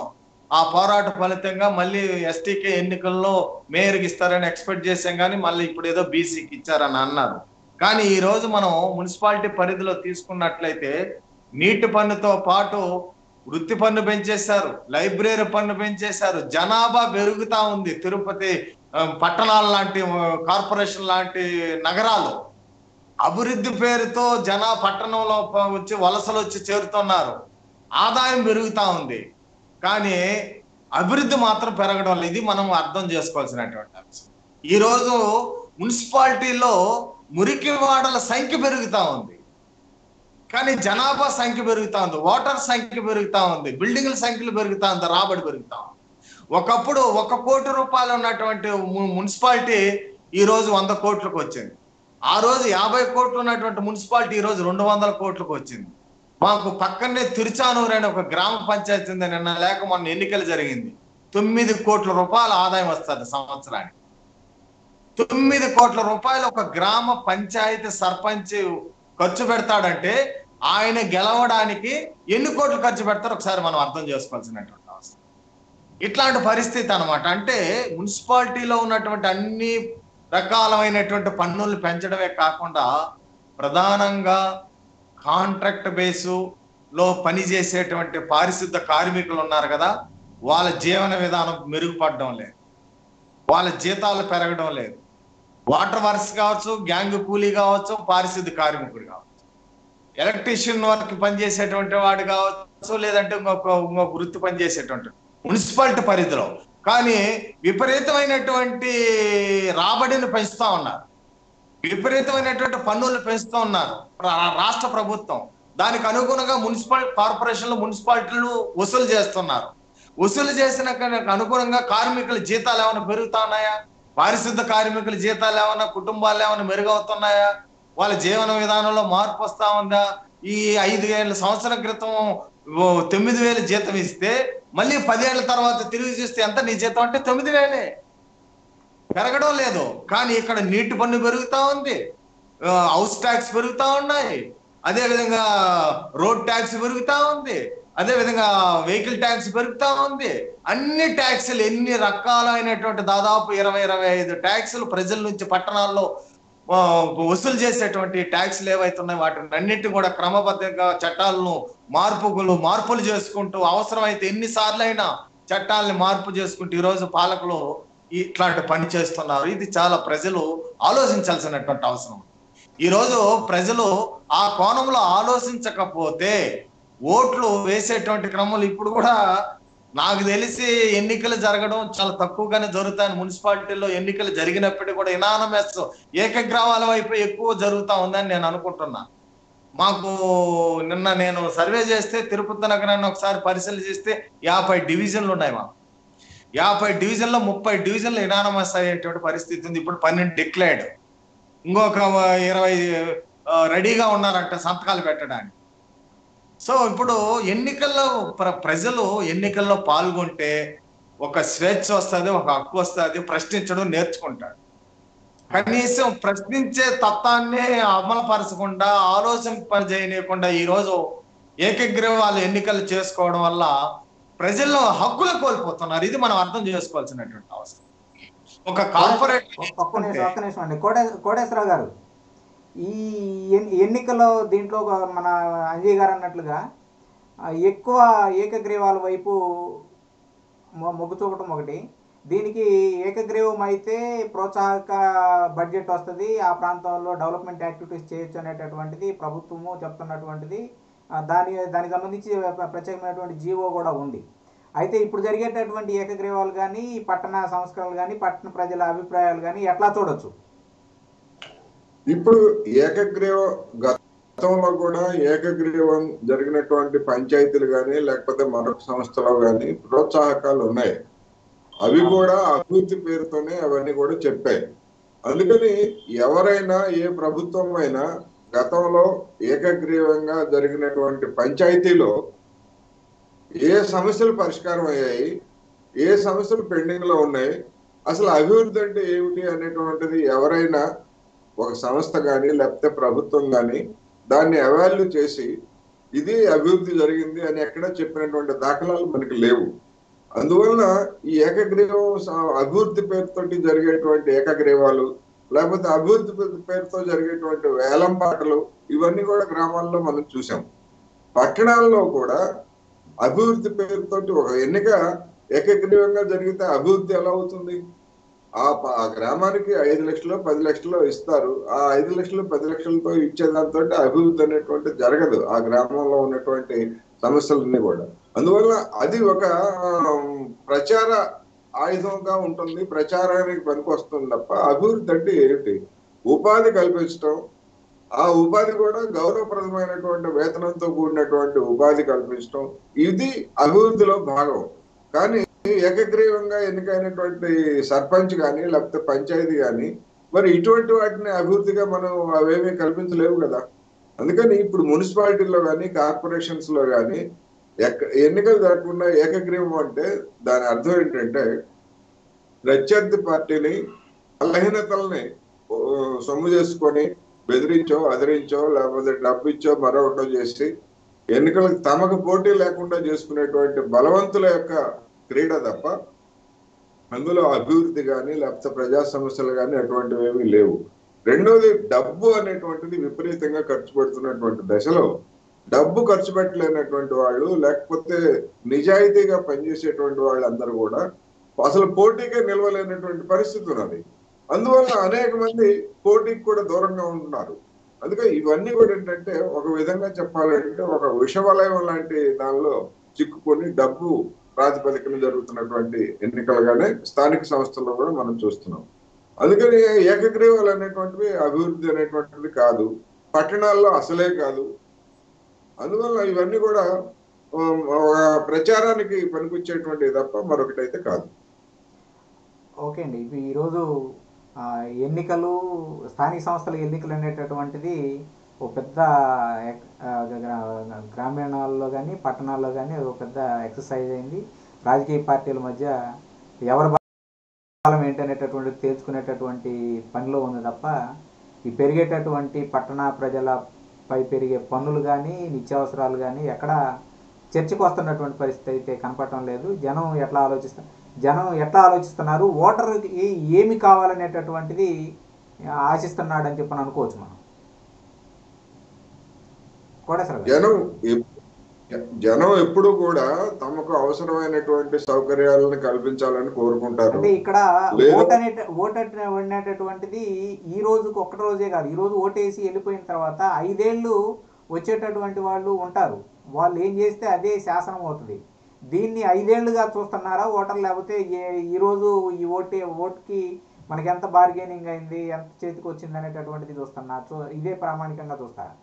Speaker 3: ఆ పోరాట ఫలితంగా మళ్ళీ ఎస్టీకే ఎన్నికల్లో మేయర్కి ఇస్తారని ఎక్స్పెక్ట్ చేశాం కానీ మళ్ళీ ఇప్పుడు ఏదో బీసీకి ఇచ్చారని అన్నారు కానీ ఈ రోజు మనం మున్సిపాలిటీ పరిధిలో తీసుకున్నట్లయితే నీటి పన్నుతో పాటు వృత్తి పన్ను పెంచేశారు లైబ్రరీ పన్ను పెంచేశారు జనాభా పెరుగుతా ఉంది తిరుపతి ఆ, పట్టణాల లాంటి ఆ, కార్పొరేషన్ లాంటి నగరాలు అభివృద్ధి పేరుతో జన పట్టణంలో ప- వచ్చి వలసలు వచ్చి చేరుతున్నారు ఆదాయం పెరుగుతా ఉంది కానీ అభివృద్ధి మాత్రం పెరగడం లేదు ఇది మనం అర్థం చేసుకోవాల్సినటువంటి అంశం ఈ రోజు మున్సిపాలిటీలో మురికి వాడల సంఖ్య పెరుగుతా ఉంది కానీ జనాభా సంఖ్య పెరుగుతా ఉంది ఓటర్ సంఖ్య పెరుగుతా ఉంది బిల్డింగ్ల సంఖ్యలు పెరుగుతా ఉంది రాబడి పెరుగుతా ఉంది ఒకప్పుడు ఒక కోటి రూపాయలు ఉన్నటువంటి ము- మున్సిపాలిటీ ఈ రోజు వంద కోట్లకు వచ్చింది ఆ రోజు యాభై కోట్లు ఉన్నటువంటి మున్సిపాలిటీ ఈ రోజు రెండు వందల కోట్లకు వచ్చింది మాకు పక్కనే తిరుచానూరు అనే ఒక గ్రామ పంచాయతీ ఉంది నిన్న లేక మొన్న ఎన్నికలు జరిగింది తొమ్మిది కోట్ల రూపాయల ఆదాయం వస్తుంది సంవత్సరానికి తొమ్మిది కోట్ల రూపాయలు ఒక గ్రామ పంచాయతీ సర్పంచ్ ఖర్చు పెడతాడంటే ఆయన గెలవడానికి ఎన్ని కోట్లు ఖర్చు పెడతారో ఒకసారి మనం అర్థం చేసుకోవాల్సినటువంటి అవసరం ఇట్లాంటి పరిస్థితి అన్నమాట అంటే మున్సిపాలిటీలో ఉన్నటువంటి అన్ని రకాలమైనటువంటి పన్నులు పెంచడమే కాకుండా ప్రధానంగా కాంట్రాక్ట్ బేసు లో పనిచేసేటువంటి పారిశుద్ధ కార్మికులు ఉన్నారు కదా వాళ్ళ జీవన విధానం మెరుగుపడడం లేదు వాళ్ళ జీతాలు పెరగడం లేదు వాటర్ వర్క్స్ కావచ్చు గ్యాంగ్ కూలీ కావచ్చు పారిశుద్ధ కార్మికుడు కావచ్చు ఎలక్ట్రీషియన్ వర్క్ పనిచేసేటువంటి వాడు కావచ్చు లేదంటే ఇంకొక ఇంకొక వృత్తి పనిచేసేటువంటి మున్సిపాలిటీ పరిధిలో కానీ విపరీతమైనటువంటి రాబడిని పెంచుతా ఉన్నారు విపరీతమైనటువంటి పన్నులు పెంచుతూ ఉన్నారు రా- రాష్ట్ర ప్రభుత్వం దానికి అనుగుణంగా మున్సిపల్ కార్పొరేషన్లు మున్సిపాలిటీలు వసూలు చేస్తున్నారు వసూలు చేసిన కనుక అనుగుణంగా కార్మికుల జీతాలు ఏమైనా పెరుగుతా ఉన్నాయా పారిశుద్ధ కార్మికుల జీతాలు ఏమైనా కుటుంబాలు ఏమైనా మెరుగవుతున్నాయా వాళ్ళ జీవన విధానంలో మార్పు వస్తా ఉందా ఈ ఐదు ఏళ్ళ సంవత్సరం క్రితం ఓ తొమ్మిది వేలు జీతం ఇస్తే మళ్ళీ పదేళ్ల తర్వాత తిరిగి చూస్తే ఎంత నీ జీతం అంటే తొమ్మిది వేలే పెరగడం లేదు కానీ ఇక్కడ నీటి పన్ను పెరుగుతా ఉంది ఆ, హౌస్ ట్యాక్స్ పెరుగుతా ఉన్నాయి అదే విధంగా రోడ్ ట్యాక్స్ పెరుగుతా ఉంది అదే విధంగా వెహికల్ ట్యాక్స్ పెరుగుతా ఉంది అన్ని ట్యాక్సులు ఎన్ని రకాలైనటువంటి దాదాపు ఇరవై ఇరవై ఐదు ట్యాక్సులు ప్రజల నుంచి పట్టణాల్లో ఆ, వసూలు చేసేటువంటి ట్యాక్స్లు ఏవైతున్నాయి వాటిని అన్నిటి కూడా క్రమబద్ధంగా చట్టాలను మార్పులు మార్పులు చేసుకుంటూ అవసరమైతే ఎన్నిసార్లు అయినా చట్టాలని మార్పు చేసుకుంటూ ఈ రోజు పాలకులు ఇట్లాంటి పని చేస్తున్నారు ఇది చాలా ప్రజలు ఆలోచించాల్సినటువంటి అవసరం ఈ రోజు ప్రజలు ఆ కోణంలో ఆలోచించకపోతే ఓట్లు వేసేటువంటి క్రమంలో ఇప్పుడు కూడా నాకు తెలిసి ఎన్నికలు జరగడం చాలా తక్కువగానే జరుగుతాయి మున్సిపాలిటీలో ఎన్నికలు జరిగినప్పటికీ కూడా ఇనానమస్ ఏకగ్రామాల వైపు ఎక్కువ జరుగుతా ఉందని నేను అనుకుంటున్నా మాకు నిన్న నేను సర్వే చేస్తే తిరుపతి నగరాన్ని ఒకసారి పరిశీలన చేస్తే యాభై డివిజన్లు ఉన్నాయి మాకు యాభై డివిజన్లో ముప్పై డివిజన్లు ఇనానమస్ అయ్యేటువంటి పరిస్థితి ఉంది ఇప్పుడు పన్నెండు డిక్లేర్డ్ ఇంకొక ఇరవై ఆ, రెడీగా ఉన్నారంట సంతకాలు పెట్టడానికి సో ఇప్పుడు ఎన్నికల్లో ప్ర- ప్రజలు ఎన్నికల్లో పాల్గొంటే ఒక స్వేచ్ఛ వస్తుంది ఒక హక్కు వస్తుంది ప్రశ్నించడం నేర్చుకుంటాడు కనీసం ప్రశ్నించే తత్వాన్ని అమలుపరచకుండా ఆలోచన చేయనీయకుండా ఈ రోజు ఏకగ్రీవాలు ఎన్నికలు చేసుకోవడం వల్ల ప్రజల్లో హక్కులు కోల్పోతున్నారు ఇది మనం అర్థం చేసుకోవాల్సినటువంటి అవసరం ఒక కార్పొరేట్
Speaker 1: ఒక్క నిమిషం ఒక్క నిమిషం అండి కోటే కోటేశ్వరరావు గారు ఈ ఎన్- ఎన్నికల్లో దీంట్లో ఒక మన అంజయ్ గారు అన్నట్లుగా ఆ, ఎక్కువ ఏకగ్రీవాల వైపు మొ- మొగ్గు చూపటం ఒకటి దీనికి ఏకగ్రీవం అయితే ప్రోత్సాహక బడ్జెట్ వస్తుంది ఆ ప్రాంతంలో డెవలప్మెంట్ యాక్టివిటీస్ చేయొచ్చు అనేటటువంటిది ప్రభుత్వము చెప్తున్నటువంటిది ఆ, దాని దానికి సంబంధించి ప్ర- ప్రత్యేకమైనటువంటి జీవో కూడా ఉంది అయితే ఇప్పుడు జరిగేటటువంటి ఏకగ్రీవాలు కానీ పట్టణ సంస్కరణలు కానీ పట్టణ ప్రజల అభిప్రాయాలు కానీ ఎట్లా చూడొచ్చు
Speaker 2: ఇప్పుడు ఏకగ్రీవ గతంలో కూడా ఏకగ్రీవం జరిగినటువంటి పంచాయతీలు కానీ లేకపోతే మరొక సంస్థలో కానీ ప్రోత్సాహకాలు ఉన్నాయి అవి కూడా అభివృద్ధి పేరుతోనే అవన్నీ కూడా చెప్పాయి అందుకని ఎవరైనా ఏ ప్రభుత్వం అయినా గతంలో ఏకగ్రీవంగా జరిగినటువంటి పంచాయతీలో ఏ సమస్యలు పరిష్కారం అయ్యాయి ఏ సమస్యలు పెండింగ్ లో ఉన్నాయి అసలు అభివృద్ధి అంటే ఏమిటి అనేటువంటిది ఎవరైనా ఒక సంస్థ కానీ లేకపోతే ప్రభుత్వం కానీ దాన్ని అవాల్యూ చేసి ఇది అభివృద్ధి జరిగింది అని ఎక్కడ చెప్పినటువంటి దాఖలాలు మనకి లేవు అందువలన ఈ ఏకగ్రీవం స- అభివృద్ధి పేరుతోటి జరిగేటువంటి ఏకగ్రీవాలు లేకపోతే అభివృద్ధి పే- పేరుతో జరిగేటువంటి వేలం పాటలు ఇవన్నీ కూడా గ్రామాల్లో మనం చూసాం పట్టణాల్లో కూడా అభివృద్ధి పేరుతోటి ఒక ఎన్నిక ఏకగ్రీవంగా జరిగితే అభివృద్ధి ఎలా అవుతుంది ఆ ప- ఆ గ్రామానికి ఐదు లక్షలు పది లక్షలు ఇస్తారు ఆ ఐదు లక్షలు పది లక్షలతో ఇచ్చేదాంతో అభివృద్ధి అనేటువంటి జరగదు ఆ గ్రామంలో ఉన్నటువంటి సమస్యలన్నీ కూడా అందువల్ల అది ఒక ఆ, ప్రచార ఆయుధంగా ఉంటుంది ప్రచారానికి పనికొస్తుంది తప్ప అభివృద్ధి అంటే ఏంటి ఉపాధి కల్పించడం ఆ ఉపాధి కూడా గౌరవప్రదమైనటువంటి వేతనంతో కూడినటువంటి ఉపాధి కల్పించడం ఇది అభివృద్ధిలో భాగం కానీ ఏకగ్రీవంగా ఎన్నికైనటువంటి సర్పంచ్ కానీ లేకపోతే పంచాయతీ కానీ మరి ఇటువంటి వాటిని అభివృద్ధిగా మనం అవేమీ కల్పించలేవు కదా అందుకని ఇప్పుడు మున్సిపాలిటీలో కానీ కార్పొరేషన్స్ లో కానీ ఎక్క- ఎన్నికలు జరగకుండా ఏకగ్రీవం అంటే దాని అర్థం ఏంటంటే ప్రత్యర్థి పార్టీని బలహీనతల్ని ఓ, సొమ్ము చేసుకొని బెదిరించో అదిరించో లేకపోతే డబ్బు ఇచ్చో మరొకటో చేసి ఎన్నికలకు తమకు పోటీ లేకుండా చేసుకునేటువంటి బలవంతుల యొక్క క్రీడ తప్ప అందులో అభివృద్ధి కానీ లేకపోతే ప్రజా సమస్యలు కానీ అటువంటివి ఏమీ లేవు రెండోది డబ్బు అనేటువంటిది విపరీతంగా ఖర్చు పెడుతున్నటువంటి దశలో డబ్బు ఖర్చు పెట్టలేనటువంటి వాళ్ళు లేకపోతే నిజాయితీగా పనిచేసేటువంటి వాళ్ళందరూ కూడా అసలు పోటీకే నిలవలేనటువంటి పరిస్థితి ఉన్నది అందువల్ల అనేక మంది పోటీకి కూడా దూరంగా ఉంటున్నారు అందుకే ఇవన్నీ కూడా ఏంటంటే ఒక విధంగా చెప్పాలంటే ఒక విషవలయం లాంటి దానిలో చిక్కుకొని డబ్బు ప్రాతిపదికన జరుగుతున్నటువంటి ఎన్నికలుగానే స్థానిక సంస్థల్లో కూడా మనం చూస్తున్నాం అందుకని ఏకగ్రీవాలు అనేటువంటివి అభివృద్ధి అనేటువంటిది కాదు పట్టణాల్లో అసలే కాదు అందువల్ల ఇవన్నీ కూడా ఉమ్, ఒక ప్రచారానికి పనికొచ్చేటువంటివి తప్ప మరొకటి అయితే కాదు
Speaker 1: ఓకే అండి ఇప్పుడు ఈరోజు ఆ, ఎన్నికలు స్థానిక సంస్థల ఎన్నికలు అనేటటువంటిది ఒక పెద్ద ఎక్- ఆ, గ్రా- గ్రామీణాల్లో కానీ పట్టణాల్లో కానీ ఒక పెద్ద ఎక్సర్సైజ్ అయింది రాజకీయ పార్టీల మధ్య ఎవరి బలం ఏంటనేటటువంటి తేల్చుకునేటటువంటి పనిలో ఉంది తప్ప ఈ పెరిగేటటువంటి పట్టణ ప్రజలపై పెరిగే పన్నులు కానీ నిత్యావసరాలు కానీ ఎక్కడ చర్చకు వస్తున్నటువంటి పరిస్థితి అయితే కనపడటం లేదు జనం ఎట్లా ఆలోచిస్తారు జనం ఎట్లా ఆలోచిస్తున్నారు ఓటర్కి ఏమి కావాలనేటటువంటిది ఆశిస్తున్నాడు అని చెప్పని అనుకోవచ్చు మనం కోటేశ్వర గారు.
Speaker 2: జనం ఎప్- జనం ఎప్పుడు కూడా తమకు అవసరమైనటువంటి సౌకర్యాలను కల్పించాలని కోరుకుంటారు
Speaker 1: అంటే ఇక్కడ
Speaker 2: లేదు.
Speaker 1: ఓట్ అనే ఓట్ అనే- అనేటటువంటిది ఈ రోజుకి ఒక్కటి రోజే కాదు ఈ రోజు ఓటేసి వెళ్ళిపోయిన తర్వాత ఐదేళ్ళు వచ్చేటటువంటి వాళ్ళు ఉంటారు వాళ్ళు ఏం చేస్తే అదే శాసనం అవుతుంది దీన్ని ఐదేళ్లుగా చూస్తున్నారా ఓటర్ లేకపోతే ఏ- ఈ రోజు ఈ ఓటే ఓట్కి మనకి ఎంత బార్గెనింగ్ అయింది ఎంత చేతికి వచ్చింది అనేటటువంటిది చూస్తున్నారు సో ఇదే ప్రామాణికంగా చూస్తారా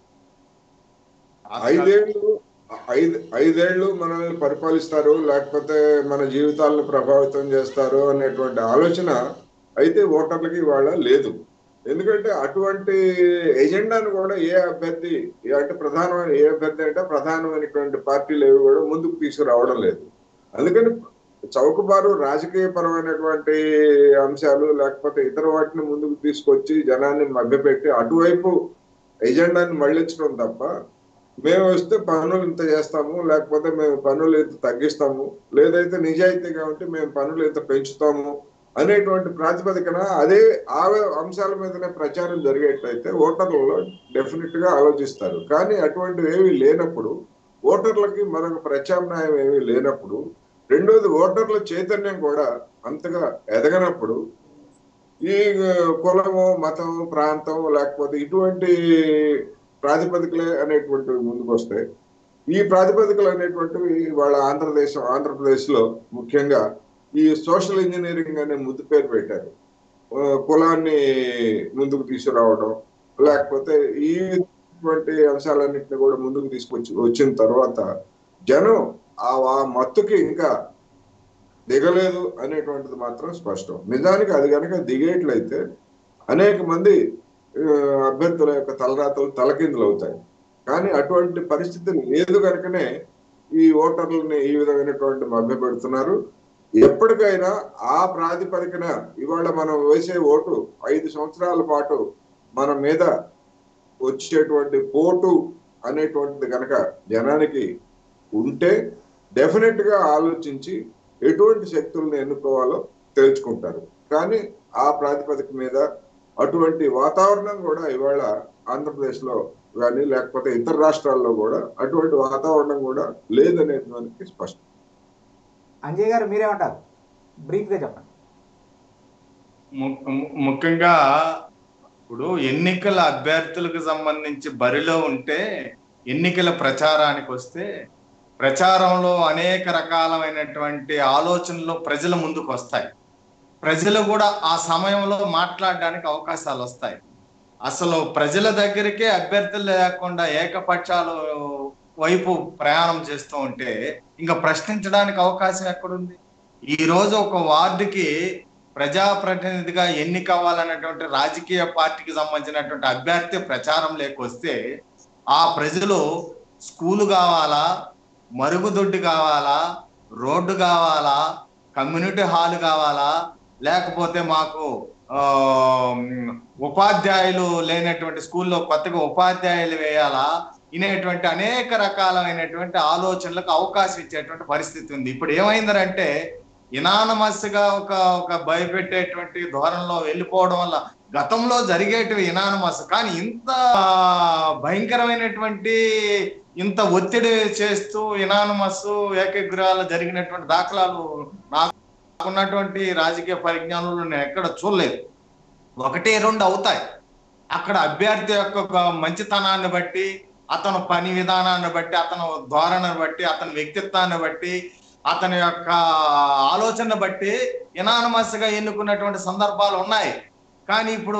Speaker 2: ఐదేళ్లు ఐదు ఐదేళ్లు మనల్ని పరిపాలిస్తారు లేకపోతే మన జీవితాలను ప్రభావితం చేస్తారు అనేటువంటి ఆలోచన అయితే ఓటర్లకి ఇవాళ లేదు ఎందుకంటే అటువంటి ఎజెండాను కూడా ఏ అభ్యర్థి ఏ అంటే ప్రధానమైన ఏ అభ్యర్థి అంటే ప్రధానమైనటువంటి పార్టీలు ఏవి కూడా ముందుకు తీసుకురావడం లేదు అందుకని చౌకబారు రాజకీయ పరమైనటువంటి అంశాలు లేకపోతే ఇతర వాటిని ముందుకు తీసుకొచ్చి జనాన్ని మభ్యపెట్టి అటువైపు ఎజెండాని మళ్ళించడం తప్ప మేము వస్తే పన్నులు ఇంత చేస్తాము లేకపోతే మేము పన్నులు ఇంత తగ్గిస్తాము లేదైతే నిజాయితీగా ఉంటే మేము పన్నులు ఇంత పెంచుతాము అనేటువంటి ప్రాతిపదికన అదే ఆ అంశాల మీదనే ప్రచారం జరిగేటైతే ఓటర్లలో డెఫినెట్ గా ఆలోచిస్తారు కానీ అటువంటివి ఏవి లేనప్పుడు ఓటర్లకి మరొక ప్రత్యామ్నాయం ఏమీ లేనప్పుడు రెండోది ఓటర్ల చైతన్యం కూడా అంతగా ఎదగనప్పుడు ఈ కులము మతం ప్రాంతం లేకపోతే ఇటువంటి ప్రాతిపదికలే అనేటువంటివి ముందుకు వస్తాయి ఈ ప్రాతిపదికలు అనేటువంటివి వాళ్ళ ఆంధ్రదేశం ఆంధ్రప్రదేశ్ లో ముఖ్యంగా ఈ సోషల్ ఇంజనీరింగ్ అనే ముద్దు పేరు పెట్టారు ఆ, కులాన్ని ముందుకు తీసుకురావడం లేకపోతే ఈ ఇటువంటి అంశాలన్నింటినీ కూడా ముందుకు తీసుకొచ్చి వచ్చిన తర్వాత జనం ఆ ఆ మత్తుకి ఇంకా దిగలేదు అనేటువంటిది మాత్రం స్పష్టం నిజానికి అది కనుక దిగేట్లయితే అనేక మంది ఆ, అభ్యర్థుల యొక్క తలరాతలు తలకిందులు అవుతాయి కానీ అటువంటి పరిస్థితి లేదు కనుకనే ఈ ఓటర్లని ఈ విధమైనటువంటి మభ్య పెడుతున్నారు ఎప్పటికైనా ఆ ప్రాతిపదికన ఇవాళ మనం వేసే ఓటు ఐదు సంవత్సరాల పాటు మన మీద వచ్చేటువంటి పోటు అనేటువంటిది కనుక జనానికి ఉంటే డెఫినెట్ గా ఆలోచించి ఎటువంటి శక్తులను ఎన్నుకోవాలో తెలుసుకుంటారు కానీ ఆ ప్రాతిపదిక మీద అటువంటి వాతావరణం కూడా ఇవాళ ఆంధ్రప్రదేశ్ లో కానీ లేకపోతే ఇతర రాష్ట్రాల్లో కూడా అటువంటి వాతావరణం కూడా లేదనేటువంటి స్పష్టం
Speaker 1: అంజయ్ గారు మీరేమంటారు బ్రీఫ్గా చెప్పండి
Speaker 3: ము- ము- ముఖ్యంగా ఇప్పుడు ఎన్నికల అభ్యర్థులకు సంబంధించి బరిలో ఉంటే ఎన్నికల ప్రచారానికి వస్తే ప్రచారంలో అనేక రకాలమైనటువంటి ఆలోచనలు ప్రజల ముందుకు వస్తాయి ప్రజలు కూడా ఆ సమయంలో మాట్లాడడానికి అవకాశాలు వస్తాయి అసలు ప్రజల దగ్గరికే అభ్యర్థులు లేకుండా ఏకపక్షాలు వైపు ప్రయాణం చేస్తూ ఉంటే ఇంకా ప్రశ్నించడానికి అవకాశం ఎక్కడుంది ఈ రోజు ఒక వార్డుకి ప్రజాప్రతినిధిగా ఎన్నికవ్వాలన్నటువంటి రాజకీయ పార్టీకి సంబంధించినటువంటి అభ్యర్థి ప్రచారం లేకొస్తే ఆ ప్రజలు స్కూలు కావాలా మరుగుదొడ్డి కావాలా రోడ్డు కావాలా కమ్యూనిటీ హాల్ కావాలా లేకపోతే మాకు ఆ, ఉమ్, ఉపాధ్యాయులు లేనటువంటి స్కూల్లో కొత్తగా ఉపాధ్యాయులు వేయాలా ఇనేటువంటి అనేక రకాలైనటువంటి ఆలోచనలకు అవకాశం ఇచ్చేటువంటి పరిస్థితి ఉంది ఇప్పుడు ఏమైందంటే ఇనానమస్ గా ఒక ఒక భయపెట్టేటువంటి ధోరణిలో వెళ్ళిపోవడం వల్ల గతంలో జరిగేటివి ఇనానమస్ కానీ ఇంత భయంకరమైనటువంటి ఇంత ఒత్తిడి చేస్తూ ఇనానమస్ ఏకగ్రహాలు జరిగినటువంటి దాఖలాలు నాకున్నటువంటి రాజకీయ పరిజ్ఞానంలో నేను ఎక్కడ చూడలేదు ఒకటి రెండు అవుతాయి అక్కడ అభ్యర్థి యొక్క ఒక మంచితనాన్ని బట్టి అతను పని విధానాన్ని బట్టి అతను ధోరణిని బట్టి అతని వ్యక్తిత్వాన్ని బట్టి అతని యొక్క ఆలోచన బట్టి ఇనానమస్ గా ఎన్నుకున్నటువంటి సందర్భాలు ఉన్నాయి కానీ ఇప్పుడు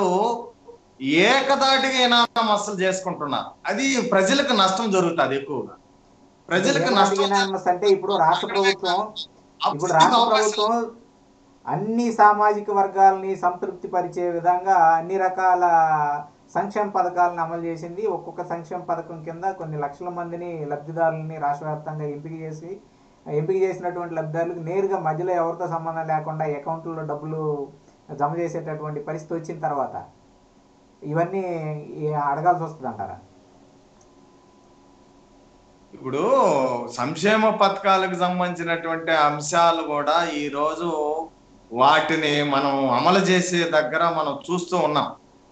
Speaker 3: ఏకదాటిగా ఇనానమస్లు చేసుకుంటున్నారు అది ప్రజలకు నష్టం జరుగుతుంది ఎక్కువగా ప్రజలకు నష్టం
Speaker 1: Unanimous అంటే ఇప్పుడు రాష్ట్ర ప్రభుత్వం ఇప్పుడు
Speaker 3: అభివృద్ధికి
Speaker 1: రాష్ట్ర
Speaker 3: అవకాశం
Speaker 1: ప్రభుత్వం అన్ని సామాజిక వర్గాలని సంతృప్తి పరిచే విధంగా అన్ని రకాల సంక్షేమ పథకాలను అమలు చేసింది ఒక్కొక్క సంక్షేమ పథకం కింద కొన్ని లక్షల మందిని లబ్ధిదారులని రాష్ట్ర వ్యాప్తంగా ఎంపిక చేసి ఎంపిక చేసినటువంటి లబ్ధిదారులకు నేరుగా మధ్యలో ఎవరితో సంబంధం లేకుండా అకౌంట్లో డబ్బులు జమ చేసేటటువంటి పరిస్థితి వచ్చిన తర్వాత ఇవన్నీ ఈ అడగాల్సి వస్తుంది అంటారా
Speaker 3: ఇప్పుడు సంక్షేమ పథకాలకు సంబంధించినటువంటి అంశాలు కూడా ఈ రోజు వాటిని మనం అమలు చేసే దగ్గర మనం చూస్తూ ఉన్నాం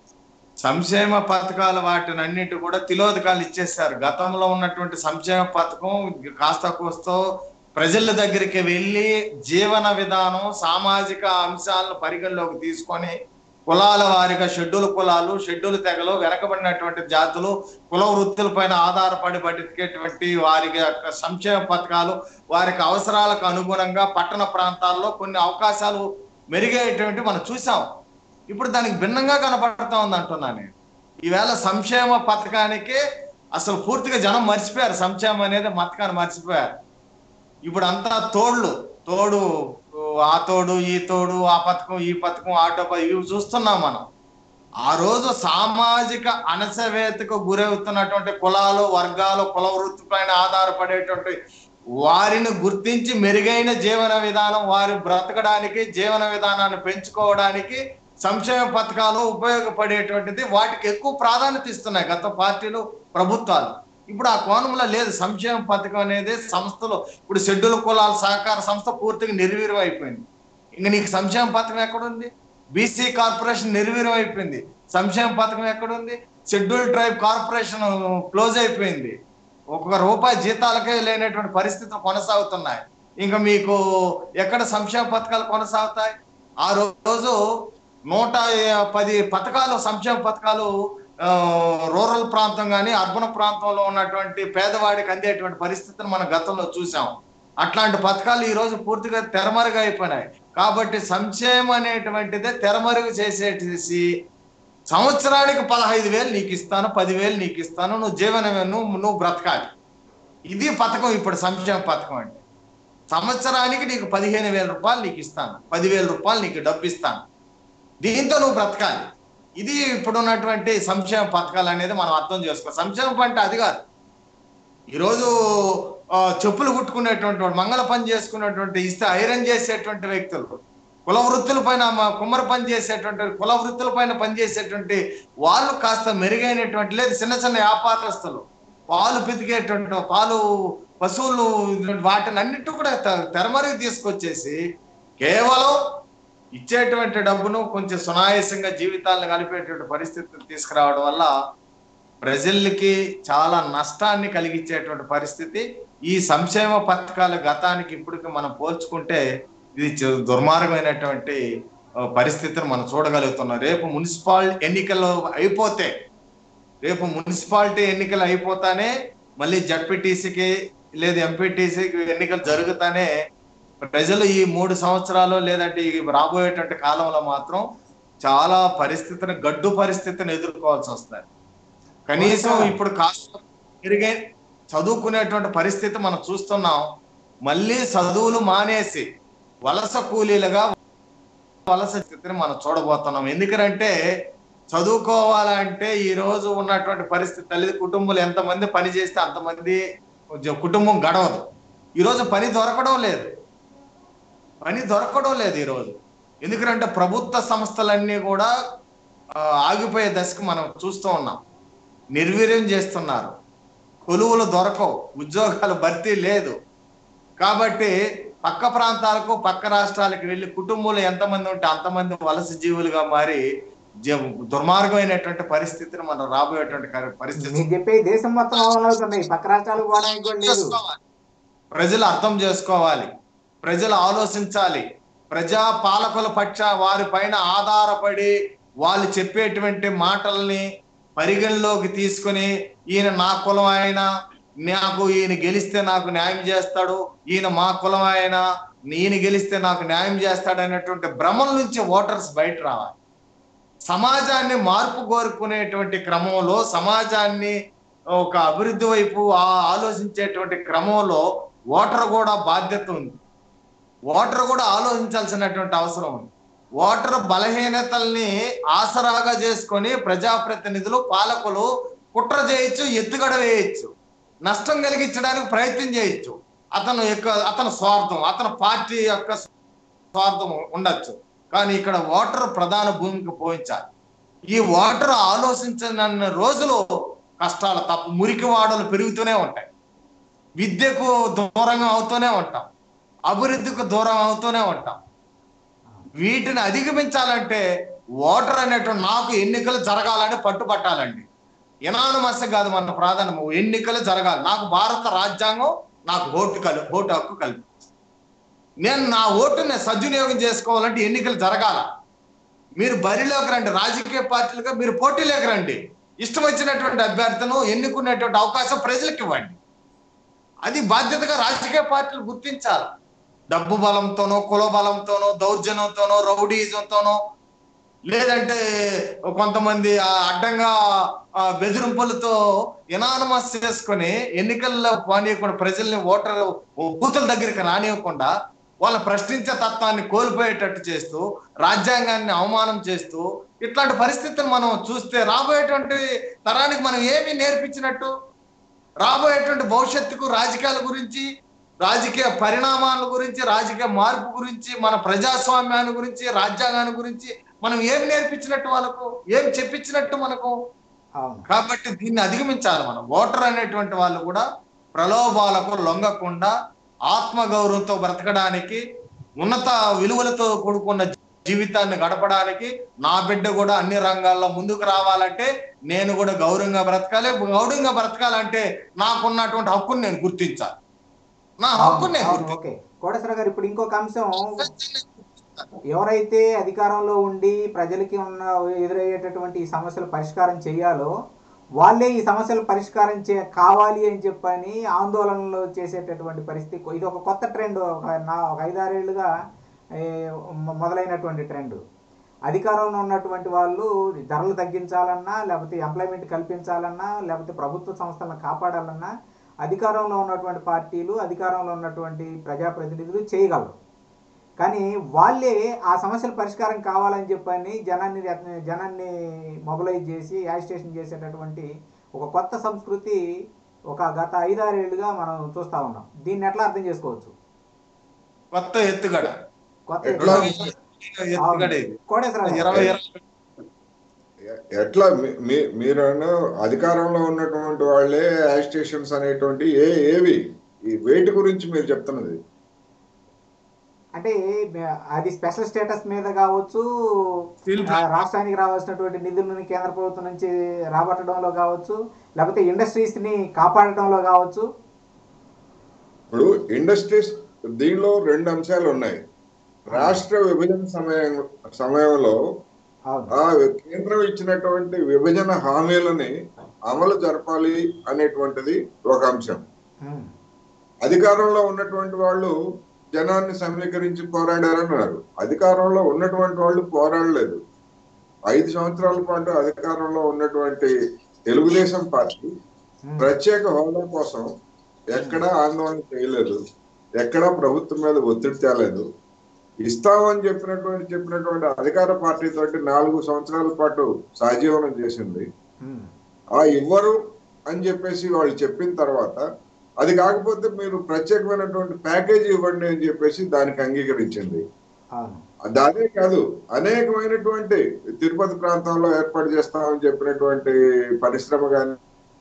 Speaker 3: సంక్షేమ పథకాలు వాటిని అన్నిటి కూడా తిలోదకాలు ఇచ్చేసారు గతంలో ఉన్నటువంటి సంక్షేమ పథకం కాస్త కోస్తో ప్రజల దగ్గరికి వెళ్ళి జీవన విధానం సామాజిక అంశాలను పరిగణలోకి తీసుకొని కులాల వారిగా షెడ్యూల్ కులాలు షెడ్యూల్ తెగలు వెనకబడినటువంటి జాతులు కుల వృత్తులపైన ఆధారపడి బతికేటువంటి వారి యొక్క సంక్షేమ పథకాలు వారికి అవసరాలకు అనుగుణంగా పట్టణ ప్రాంతాల్లో కొన్ని అవకాశాలు మెరుగేటువంటి మనం చూసాం ఇప్పుడు దానికి భిన్నంగా కనపడతా ఉంది అంటున్నాను నేను ఈవేళ సంక్షేమ పథకానికి అసలు పూర్తిగా జనం మర్చిపోయారు సంక్షేమం అనేది పథకాన్ని మర్చిపోయారు ఇప్పుడు అంతా తోళ్ళు తోడు ఆ తోడు ఈ తోడు ఆ పథకం ఈ పథకం ఆటో ప- ఇవి చూస్తున్నాం మనం ఆ రోజు సామాజిక అణసవేతకు గురవుతున్నటువంటి కులాలు వర్గాలు కుల వృత్తి పైన ఆధారపడేటువంటి వారిని గుర్తించి మెరుగైన జీవన విధానం వారి బ్రతకడానికి జీవన విధానాన్ని పెంచుకోవడానికి సంక్షేమ పథకాలు ఉపయోగపడేటువంటిది వాటికి ఎక్కువ ప్రాధాన్యత ఇస్తున్నాయి గత పార్టీలు ప్రభుత్వాలు ఇప్పుడు ఆ కోణంలో లేదు సంక్షేమ పథకం అనేది సంస్థలు ఇప్పుడు షెడ్యూల్ కులాల సహకార సంస్థ పూర్తిగా నిర్వీర్యం అయిపోయింది ఇంక నీకు సంక్షేమ పథకం ఎక్కడుంది బీసీ కార్పొరేషన్ నిర్వీర్యం అయిపోయింది సంక్షేమ పథకం ఎక్కడుంది షెడ్యూల్ ట్రైబ్ కార్పొరేషన్ క్లోజ్ అయిపోయింది ఒక్కొక్క రూపాయి జీతాలకే లేనటువంటి పరిస్థితులు కొనసాగుతున్నాయి ఇంకా మీకు ఎక్కడ సంక్షేమ పథకాలు కొనసాగుతాయి ఆ రోజు నూట పది పథకాలు సంక్షేమ పథకాలు ఆ, రూరల్ ప్రాంతం కానీ అర్బన్ ప్రాంతంలో ఉన్నటువంటి పేదవాడికి అందేటువంటి పరిస్థితిని మనం గతంలో చూసాం అట్లాంటి పథకాలు ఈ రోజు పూర్తిగా తెరమరుగు అయిపోయినాయి కాబట్టి సంక్షేమం అనేటువంటిదే తెరమరుగు చేసేసి సంవత్సరానికి పదహైదు వేలు నీకు ఇస్తాను పదివేలు నీకు ఇస్తాను నువ్వు జీవన నువ్వు నువ్వు బ్రతకాలి ఇది పథకం ఇప్పుడు సంక్షేమ పథకం అంటే సంవత్సరానికి నీకు పదిహేను వేల రూపాయలు నీకు ఇస్తాను పదివేల రూపాయలు నీకు డబ్బు ఇస్తాను దీంతో నువ్వు బ్రతకాలి ఇది ఇప్పుడు ఉన్నటువంటి సంక్షేమ పథకాలు అనేది మనం అర్థం చేసుకో సంక్షేమం అంటే అది కాదు ఈరోజు ఆ, చెప్పులు కుట్టుకునేటువంటి వాడు, మంగళ పని చేసుకునేటువంటి ఇస్తే ఐరన్ చేసేటువంటి వ్యక్తులు కుల వృత్తుల పైన మ- కుమ్మర పని చేసేటువంటి కుల వృత్తుల పైన పనిచేసేటువంటి వాళ్ళు కాస్త మెరుగైనటువంటి లేదు చిన్న చిన్న వ్యాపారస్తులు పాలు పితికేటువంటి పాలు పశువులు వాటిని అన్నిటి కూడా తె- తెరమరికి తీసుకొచ్చేసి కేవలం ఇచ్చేటువంటి డబ్బును కొంచెం సునాయాసంగా జీవితాలను కలిపేటువంటి పరిస్థితిని తీసుకురావడం వల్ల ప్రజలకి చాలా నష్టాన్ని కలిగించేటువంటి పరిస్థితి ఈ సంక్షేమ పథకాల గతానికి ఇప్పటికి మనం పోల్చుకుంటే ఇది చ- దుర్మార్గమైనటువంటి ఆ, పరిస్థితిని మనం చూడగలుగుతున్నాం రేపు మున్సిపాల్ ఎన్నికలు అయిపోతే రేపు మున్సిపాలిటీ ఎన్నికలు అయిపోతానే మళ్ళీ జడ్పీటీసీకి లేదా ఎంపీటీసీకి ఎన్నికలు జరుగుతానే ప్రజలు ఈ మూడు సంవత్సరాలు లేదంటే ఈ రాబోయేటువంటి కాలంలో మాత్రం చాలా పరిస్థితిని గడ్డు పరిస్థితిని ఎదుర్కోవాల్సి వస్తుంది కనీసం ఇప్పుడు కాస్త పెరిగే చదువుకునేటువంటి పరిస్థితి మనం చూస్తున్నాం మళ్ళీ చదువులు మానేసి వలస కూలీలుగా వలస స్థితిని మనం చూడబోతున్నాం ఎందుకంటే చదువుకోవాలంటే ఈ రోజు ఉన్నటువంటి పరిస్థితి తల్లి కుటుంబాలు ఎంతమంది పని చేస్తే అంతమంది జ- కుటుంబం గడవదు ఈ రోజు పని దొరకడం లేదు పని దొరకడం లేదు ఈ రోజు ఎందుకంటే ప్రభుత్వ సంస్థలన్నీ కూడా ఆ, ఆగిపోయే దశకు మనం చూస్తూ ఉన్నాం నిర్వీర్యం చేస్తున్నారు కొలువులు దొరకవు ఉద్యోగాలు భర్తీ లేదు కాబట్టి పక్క ప్రాంతాలకు పక్క రాష్ట్రాలకు వెళ్ళి కుటుంబంలో ఎంతమంది ఉంటే అంతమంది వలస జీవులుగా మారి జ- దుర్మార్గమైనటువంటి పరిస్థితిని మనం రాబోయేటువంటి కరి- పరిస్థితి
Speaker 1: మీరు చెప్పే దేశం మొత్తం అమలవుతున్నాయి పక్క రాష్ట్రాలకు పోవడానికి కూడా లేదు
Speaker 3: చేసుకోవాలి. ప్రజలు అర్థం చేసుకోవాలి ప్రజలు ఆలోచించాలి ప్రజా పాలకుల పక్ష వారి పైన ఆధారపడి వాళ్ళు చెప్పేటువంటి మాటల్ని పరిగణలోకి తీసుకొని ఈయన నా కులం ఆయన నాకు ఈయన గెలిస్తే నాకు న్యాయం చేస్తాడు ఈయన మా కులం ఆయన ఈయన గెలిస్తే నాకు న్యాయం చేస్తాడు అనేటువంటి భ్రమల నుంచి ఓటర్స్ బయట రావాలి సమాజాన్ని మార్పు కోరుకునేటువంటి క్రమంలో సమాజాన్ని ఒక అభివృద్ధి వైపు ఆ- ఆలోచించేటువంటి క్రమంలో ఓటర్ కూడా బాధ్యత ఉంది ఓటర్ కూడా ఆలోచించాల్సినటువంటి అవసరం ఉంది ఓటర్ బలహీనతల్ని ఆసరాగా చేసుకొని ప్రజాప్రతినిధులు పాలకులు కుట్ర చేయొచ్చు ఎత్తుగడ వేయచ్చు నష్టం కలిగించడానికి ప్రయత్నం చేయొచ్చు అతను యొక్క అతని స్వార్థం అతని పార్టీ యొక్క స్వార్థం ఉండొచ్చు కానీ ఇక్కడ ఓటర్ ప్రధాన భూమికి పోయించాలి ఈ ఓటర్ ఆలోచించనన్న రోజులు కష్టాలు తప్ప మురికి వాడలు పెరుగుతూనే ఉంటాయి విద్యకు దూరంగా అవుతూనే ఉంటాం అభివృద్ధికి దూరం అవుతూనే ఉంటాం వీటిని అధిగమించాలంటే ఓటర్ అనేటువంటి నాకు ఎన్నికలు జరగాలని పట్టుపట్టాలండి ఎనానమస్ కాదు మన ప్రాధాన్యం ఎన్నికలు జరగాలి నాకు భారత రాజ్యాంగం నాకు ఓటు కలి ఓటు హక్కు కల్పి నేను నా ఓటుని సద్వినియోగం చేసుకోవాలంటే ఎన్నికలు జరగాల మీరు బరిలోకి రండి రాజకీయ పార్టీలుగా మీరు పోటీలోకి రండి ఇష్టం వచ్చినటువంటి అభ్యర్థులను ఎన్నుకునేటువంటి అవకాశం ప్రజలకు ఇవ్వండి అది బాధ్యతగా రాజకీయ పార్టీలు గుర్తించాలి డబ్బు బలంతోనో కుల బలంతోనో దౌర్జన్యంతోనో రౌడీజంతోనో లేదంటే కొంతమంది ఆ అడ్డంగా ఆ బెదిరింపులతో ఎనానమస్ చేసుకొని ఎన్నికల్లో పోనీయకుండా ప్రజల్ని ఓటర్ బూతుల దగ్గరికి రానివ్వకుండా వాళ్ళ ప్రశ్నించే తత్వాన్ని కోల్పోయేటట్టు చేస్తూ రాజ్యాంగాన్ని అవమానం చేస్తూ ఇట్లాంటి పరిస్థితులు మనం చూస్తే రాబోయేటువంటి తరానికి మనం ఏమి నేర్పించినట్టు రాబోయేటువంటి భవిష్యత్తుకు రాజకీయాల గురించి రాజకీయ పరిణామాల గురించి రాజకీయ మార్పు గురించి మన ప్రజాస్వామ్యాన్ని గురించి రాజ్యాంగాన్ని గురించి మనం ఏం నేర్పించినట్టు వాళ్ళకు ఏం చెప్పించినట్టు మనకు
Speaker 1: అవును
Speaker 3: కాబట్టి దీన్ని అధిగమించాలి మనం ఓటర్ అనేటువంటి వాళ్ళు కూడా ప్రలోభాలకు లొంగకుండా ఆత్మగౌరవంతో బ్రతకడానికి ఉన్నత విలువలతో కూడుకున్న జీవితాన్ని గడపడానికి నా బిడ్డ కూడా అన్ని రంగాల్లో ముందుకు రావాలంటే నేను కూడా గౌరవంగా బ్రతకాలి గౌరవంగా బ్రతకాలంటే నాకున్నటువంటి హక్కుని నేను గుర్తించాలి నా హక్కుని నేను
Speaker 1: అవును,
Speaker 3: గుర్తించాలి
Speaker 1: ఓకే కోటేశ్వర గారు ఇప్పుడు ఇంకొక అంశం ఎవరైతే అధికారంలో ఉండి ప్రజలకి ఉన్న ఎదురయ్యేటటువంటి ఈ సమస్యలు పరిష్కారం చేయాలో వాళ్ళే ఈ సమస్యలు పరిష్కారం చే కావాలి అని చెప్పని ఆందోళనలు చేసేటటువంటి పరిస్థితి ఇది ఒక కొత్త ట్రెండ్ ఒక నా ఒక ఐదారేళ్లుగా ఏ, మొ- మొదలైనటువంటి ట్రెండ్ అధికారంలో ఉన్నటువంటి వాళ్ళు ధరలు తగ్గించాలన్నా లేకపోతే ఎంప్లాయ్మెంట్ కల్పించాలన్నా లేకపోతే ప్రభుత్వ సంస్థలను కాపాడాలన్నా అధికారంలో ఉన్నటువంటి పార్టీలు అధికారంలో ఉన్నటువంటి ప్రజాప్రతినిధులు చేయగలరు కానీ వాళ్ళే ఆ సమస్యల పరిష్కారం కావాలని చెప్పని జనాన్ని రత్న- జనాన్ని మొబలైజ్ చేసి యాజిటేషన్ చేసేటటువంటి ఒక కొత్త సంస్కృతి ఒక గత ఐదారేళ్లుగా మనం చూస్తా ఉన్నాం దీన్ని ఎట్లా అర్థం చేసుకోవచ్చు
Speaker 3: కొత్త ఎత్తుగడ
Speaker 1: కొత్త
Speaker 2: ఎట్లా?
Speaker 3: ఎత్తుగడ ఇది
Speaker 1: కోటేశ్వర గారు.
Speaker 3: ఇరవై ఇరవై
Speaker 2: ఎ- ఎట్లా మీ- మీ- మీరు అధికారంలో ఉన్నటువంటి వాళ్ళే యాజిటేషన్స్ అనేటువంటి ఏ ఏవి ఈ వేటి గురించి మీరు చెప్తున్నది
Speaker 1: అంటే మే- అది స్పెషల్ స్టేటస్ మీద కావచ్చు
Speaker 3: Steel
Speaker 1: ఆ, రాష్ట్రానికి రావాల్సినటువంటి నిధులను కేంద్ర ప్రభుత్వం నుంచి రాబట్టడంలో కావచ్చు లేకపోతే ఇండస్ట్రీస్ ని కాపాడటంలో కావచ్చు
Speaker 2: ఇప్పుడు ఇండస్ట్రీస్ దీనిలో రెండు అంశాలు ఉన్నాయి రాష్ట్ర విభజన సమయం సమయంలో
Speaker 1: అవును
Speaker 2: ఆ కేంద్రం ఇచ్చినటువంటి విభజన హామీలని అమలు జరపాలి అనేటువంటిది ఒక అంశం
Speaker 1: ఉమ్,
Speaker 2: అధికారంలో ఉన్నటువంటి వాళ్ళు జనాన్ని సమీకరించి పోరాడారన్నారు అధికారంలో ఉన్నటువంటి వాళ్ళు పోరాడలేదు ఐదు సంవత్సరాల పాటు అధికారంలో ఉన్నటువంటి తెలుగుదేశం పార్టీ
Speaker 1: ఉమ్,
Speaker 2: ప్రత్యేక హోదా కోసం ఎక్కడా ఆందోళన చేయలేదు ఎక్కడా ప్రభుత్వం మీద ఒత్తిడి తేలేదు ఇస్తామని చెప్పినటువంటి చెప్పినటువంటి అధికార పార్టీ తోటి నాలుగు సంవత్సరాల పాటు సహజీవనం చేసింది
Speaker 1: ఉమ్,
Speaker 2: ఆ ఇవ్వరు అని చెప్పేసి వాళ్ళు చెప్పిన తర్వాత అది కాకపోతే మీరు ప్రత్యేకమైనటువంటి ప్యాకేజీ ఇవ్వండి అని చెప్పేసి దానికి అంగీకరించింది
Speaker 1: అవును
Speaker 2: అది అదే కాదు అనేకమైనటువంటి తిరుపతి ప్రాంతంలో ఏర్పాటు చేస్తామని చెప్పినటువంటి పరిశ్రమ కానీ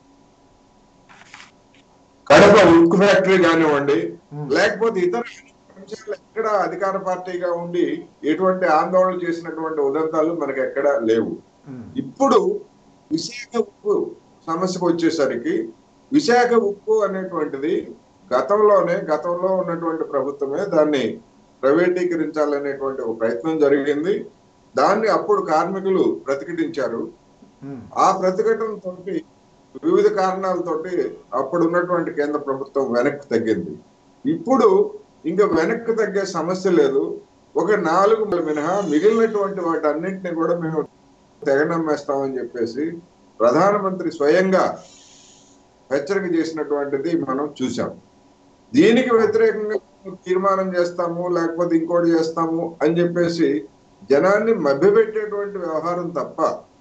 Speaker 2: కడప ఉక్కు ఫ్యాక్టరీ కానివ్వండి
Speaker 1: ఉమ్,
Speaker 2: లేకపోతే ఇతర అంశాలు ఎక్కడ అధికార పార్టీగా ఉండి ఎటువంటి ఆందోళన చేసినటువంటి ఉదంతాలు మనకి ఎక్కడ లేవు
Speaker 1: ఉమ్,
Speaker 2: ఇప్పుడు విశాఖ ఉక్కు సమస్యకు వచ్చేసరికి విశాఖ ఉక్కు అనేటువంటిది గతంలోనే గతంలో ఉన్నటువంటి ప్రభుత్వమే దాన్ని ప్రైవేటీకరించాలనేటువంటి ఒక ప్రయత్నం జరిగింది దాన్ని అప్పుడు కార్మికులు ప్రతిఘటించారు
Speaker 1: ఉమ్,
Speaker 2: ఆ ప్రతిఘటనతోటి వివిధ కారణాలతోటి అప్పుడు ఉన్నటువంటి కేంద్ర ప్రభుత్వం వెనక్కి తగ్గింది ఇప్పుడు ఇంకా వెనక్కి తగ్గే సమస్య లేదు ఒక నాలుగు మినహా మిగిలినటువంటి వాటి అన్నింటినీ కూడా మేము తెగనమ్మేస్తామని చెప్పేసి ప్రధానమంత్రి స్వయంగా హెచ్చరిక చేసినటువంటిది మనం చూసాం దీనికి వ్యతిరేకంగా తీర్మానం చేస్తాము లేకపోతే ఇంకోటి చేస్తాము అని చెప్పేసి జనాన్ని మభ్యపెట్టేటువంటి వ్యవహారం తప్ప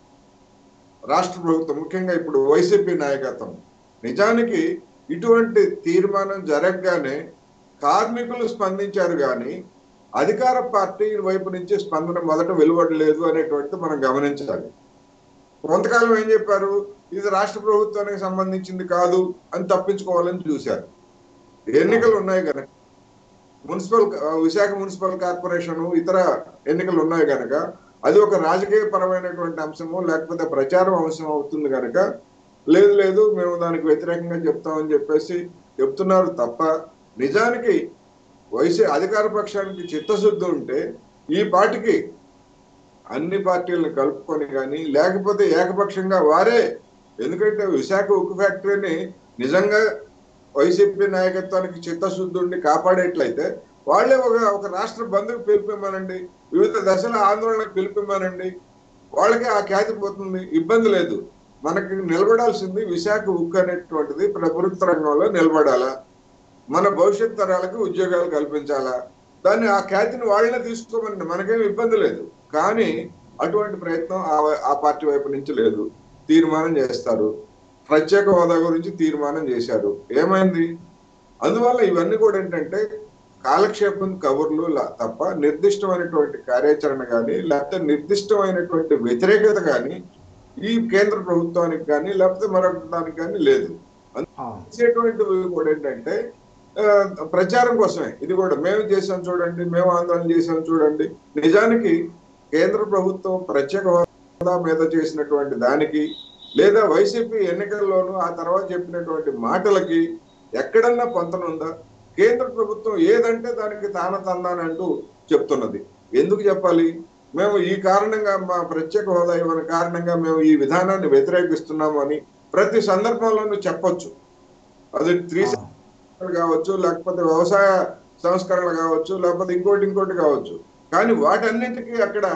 Speaker 2: రాష్ట్ర ప్రభుత్వం ముఖ్యంగా ఇప్పుడు వైసీపీ నాయకత్వం నిజానికి ఇటువంటి తీర్మానం జరగగానే కార్మికులు స్పందించారు కానీ అధికార పార్టీ వైపు నుంచి స్పందన మొదట వెలువడలేదు అనేటువంటిది మనం గమనించాలి కొంతకాలం ఏం చెప్పారు ఇది రాష్ట్ర ప్రభుత్వానికి సంబంధించింది కాదు అని తప్పించుకోవాలని చూశారు ఎన్నికలు ఉన్నాయి కనుక మున్సిపల్ ఆ, విశాఖ మున్సిపల్ కార్పొరేషన్ ఇతర ఎన్నికలు ఉన్నాయి కనుక అది ఒక రాజకీయ పరమైనటువంటి అంశము లేకపోతే ప్రచారం అంశం అవుతుంది కనుక లేదు లేదు మేము దానికి వ్యతిరేకంగా చెప్తామని చెప్పేసి చెప్తున్నారు తప్ప నిజానికి వైసీ అధికార పక్షానికి చిత్తశుద్ధి ఉంటే ఈ పార్టీకి అన్ని పార్టీలను కలుపుకొని కానీ లేకపోతే ఏకపక్షంగా వారే ఎందుకంటే విశాఖ ఉక్కు ఫ్యాక్టరీని నిజంగా వైసీపీ నాయకత్వానికి చిత్తశుద్ధి ఉండి కాపాడేట్లయితే వాళ్ళే ఒక ఒక రాష్ట్ర బంధుకు పిలిపిమ్మనండి వివిధ దశల ఆందోళనకు పిలిపిమ్మనండి వాళ్ళకి ఆ ఖ్యాతి పోతుంది ఇబ్బంది లేదు మనకి నిలబడాల్సింది విశాఖ ఉక్కు అనేటువంటిది ప్రభుత్వ రంగంలో నిలబడాలా మన భవిష్యత్ తరాలకు ఉద్యోగాలు కల్పించాలా దాన్ని ఆ ఖ్యాతిని వాళ్ళనే తీసుకోమని మనకేం ఇబ్బంది లేదు కానీ అటువంటి ప్రయత్నం ఆ- ఆ పార్టీ వైపు నుంచి లేదు తీర్మానం చేస్తారు ప్రత్యేక హోదా గురించి తీర్మానం చేశారు ఏమైంది అందువల్ల ఇవన్నీ కూడా ఏంటంటే కాలక్షేపం కబుర్లు లా- తప్ప నిర్దిష్టమైనటువంటి కార్యాచరణ కానీ లేకపోతే నిర్దిష్టమైనటువంటి వ్యతిరేకత కానీ ఈ కేంద్ర ప్రభుత్వానికి కానీ లేకపోతే మరొక దానికి కానీ లేదు
Speaker 1: అవును
Speaker 2: చేసేటువంటివి కూడా ఏంటంటే ఆ, ప్రచారం కోసమే ఇది కూడా మేము చేసాం చూడండి మేము ఆందోళన చేసాం చూడండి నిజానికి కేంద్ర ప్రభుత్వం ప్రత్యేక హోదా మీద చేసినటువంటి దానికి లేదా వైసీపీ ఎన్నికల్లోనూ ఆ తర్వాత చెప్పినటువంటి మాటలకి ఎక్కడన్నా పొంతనుందా కేంద్ర ప్రభుత్వం ఏదంటే దానికి తాన తందానంటూ చెప్తున్నది ఎందుకు చెప్పాలి మేము ఈ కారణంగా మా ప్రత్యేక హోదా ఇవ్వని కారణంగా మేము ఈ విధానాన్ని వ్యతిరేకిస్తున్నాము అని ప్రతి సందర్భంలోనూ చెప్పొచ్చు అది త్రీ
Speaker 1: అవును.
Speaker 2: కావచ్చు లేకపోతే వ్యవసాయ సంస్కరణలు కావచ్చు లేకపోతే ఇంకోటి ఇంకోటి కావచ్చు కానీ వాటన్నింటికీ అక్కడ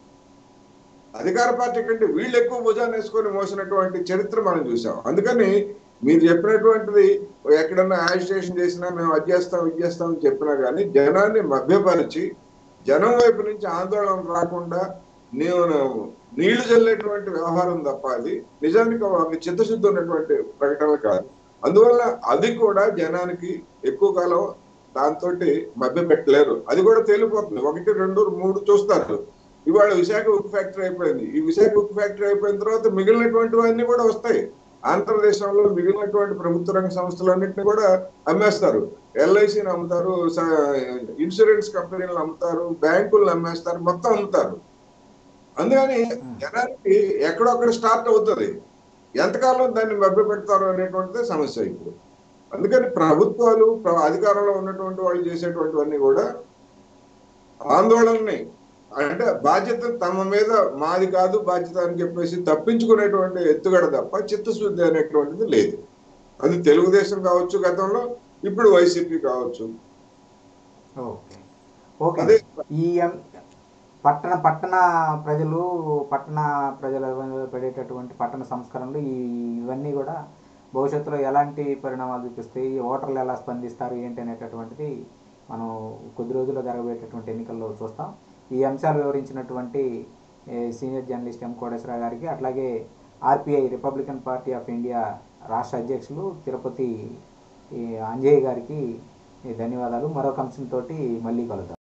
Speaker 2: అధికార పార్టీ కంటే వీళ్ళు ఎక్కువ భుజాన్ని వేసుకొని మోసినటువంటి చరిత్ర మనం చూసాం అందుకని మీరు చెప్పినటువంటిది ఎక్కడన్నా యాజిటేషన్ చేసినా మేము అది చేస్తాం ఇది చేస్తాం అని చెప్పినా కానీ జనాన్ని మభ్యపరిచి జనం వైపు నుంచి ఆందోళన రాకుండా నేను నీళ్లు చల్లేటువంటి వ్యవహారం తప్ప అది నిజానికి వాళ్ళకి చిత్తశుద్ధి ఉన్నటువంటి ప్రకటన కాదు అందువల్ల అది కూడా జనానికి ఎక్కువ కాలం దాంతో మభ్య పెట్టలేరు అది కూడా తేలిపోతుంది ఒకటి రెండు మూడు చూస్తారు ఇవాళ విశాఖ ఉక్కు ఫ్యాక్టరీ అయిపోయింది ఈ విశాఖ ఉక్కు ఫ్యాక్టరీ అయిపోయిన తర్వాత మిగిలినటువంటివన్నీ కూడా వస్తాయి ఆంధ్రదేశంలో మిగిలినటువంటి ప్రభుత్వ రంగ సంస్థలన్నింటినీ కూడా అమ్మేస్తారు ఎల్ఐసిని అమ్ముతారు స- ఇన్సూరెన్స్ కంపెనీలను అమ్ముతారు బ్యాంకులను అమ్మేస్తారు మొత్తం అమ్ముతారు అందుకని జనానికి ఎక్కడొక్కడ స్టార్ట్ అవుతుంది ఎంతకాలం దాన్ని మభ్య పెడతారు అనేటువంటిది సమస్య ఇప్పుడు అందుకని ప్రభుత్వాలు ప్ర- అధికారంలో ఉన్నటువంటి వాళ్ళు చేసేటువంటివన్నీ కూడా ఆందోళనని అంటే బాధ్యత తమ మీద మాది కాదు బాధ్యత అని చెప్పేసి తప్పించుకునేటువంటి ఎత్తుగడ తప్ప చిత్తశుద్ధి అనేటువంటిది లేదు అది తెలుగుదేశం కావచ్చు గతంలో ఇప్పుడు వైసీపీ కావచ్చు
Speaker 1: ఓకే ఓకే
Speaker 2: అదే
Speaker 1: ఈ ఎం- పట్టణ పట్టణ ప్రజలు పట్టణ ప్రజల పడేటటువంటి పట్టణ సంస్కరణలు ఈ ఇవన్నీ కూడా భవిష్యత్తులో ఎలాంటి పరిణామాలు చూపిస్తాయి ఈ ఓటర్లు ఎలా స్పందిస్తారు ఏంటి అనేటటువంటిది మనం కొద్ది రోజుల్లో జరగబోయేటటువంటి ఎన్నికల్లో చూస్తాం ఈ అంశాలు వివరించినటువంటి ఏ, సీనియర్ జర్నలిస్ట్ ఎం కోటేశ్వర గారికి అట్లాగే RPI Republican party of India రాష్ట్ర అధ్యక్షులు తిరుపతి ఈ అంజయ్య గారికి ఈ ధన్యవాదాలు మరొక అంశంతో మళ్ళీ కలుద్దాం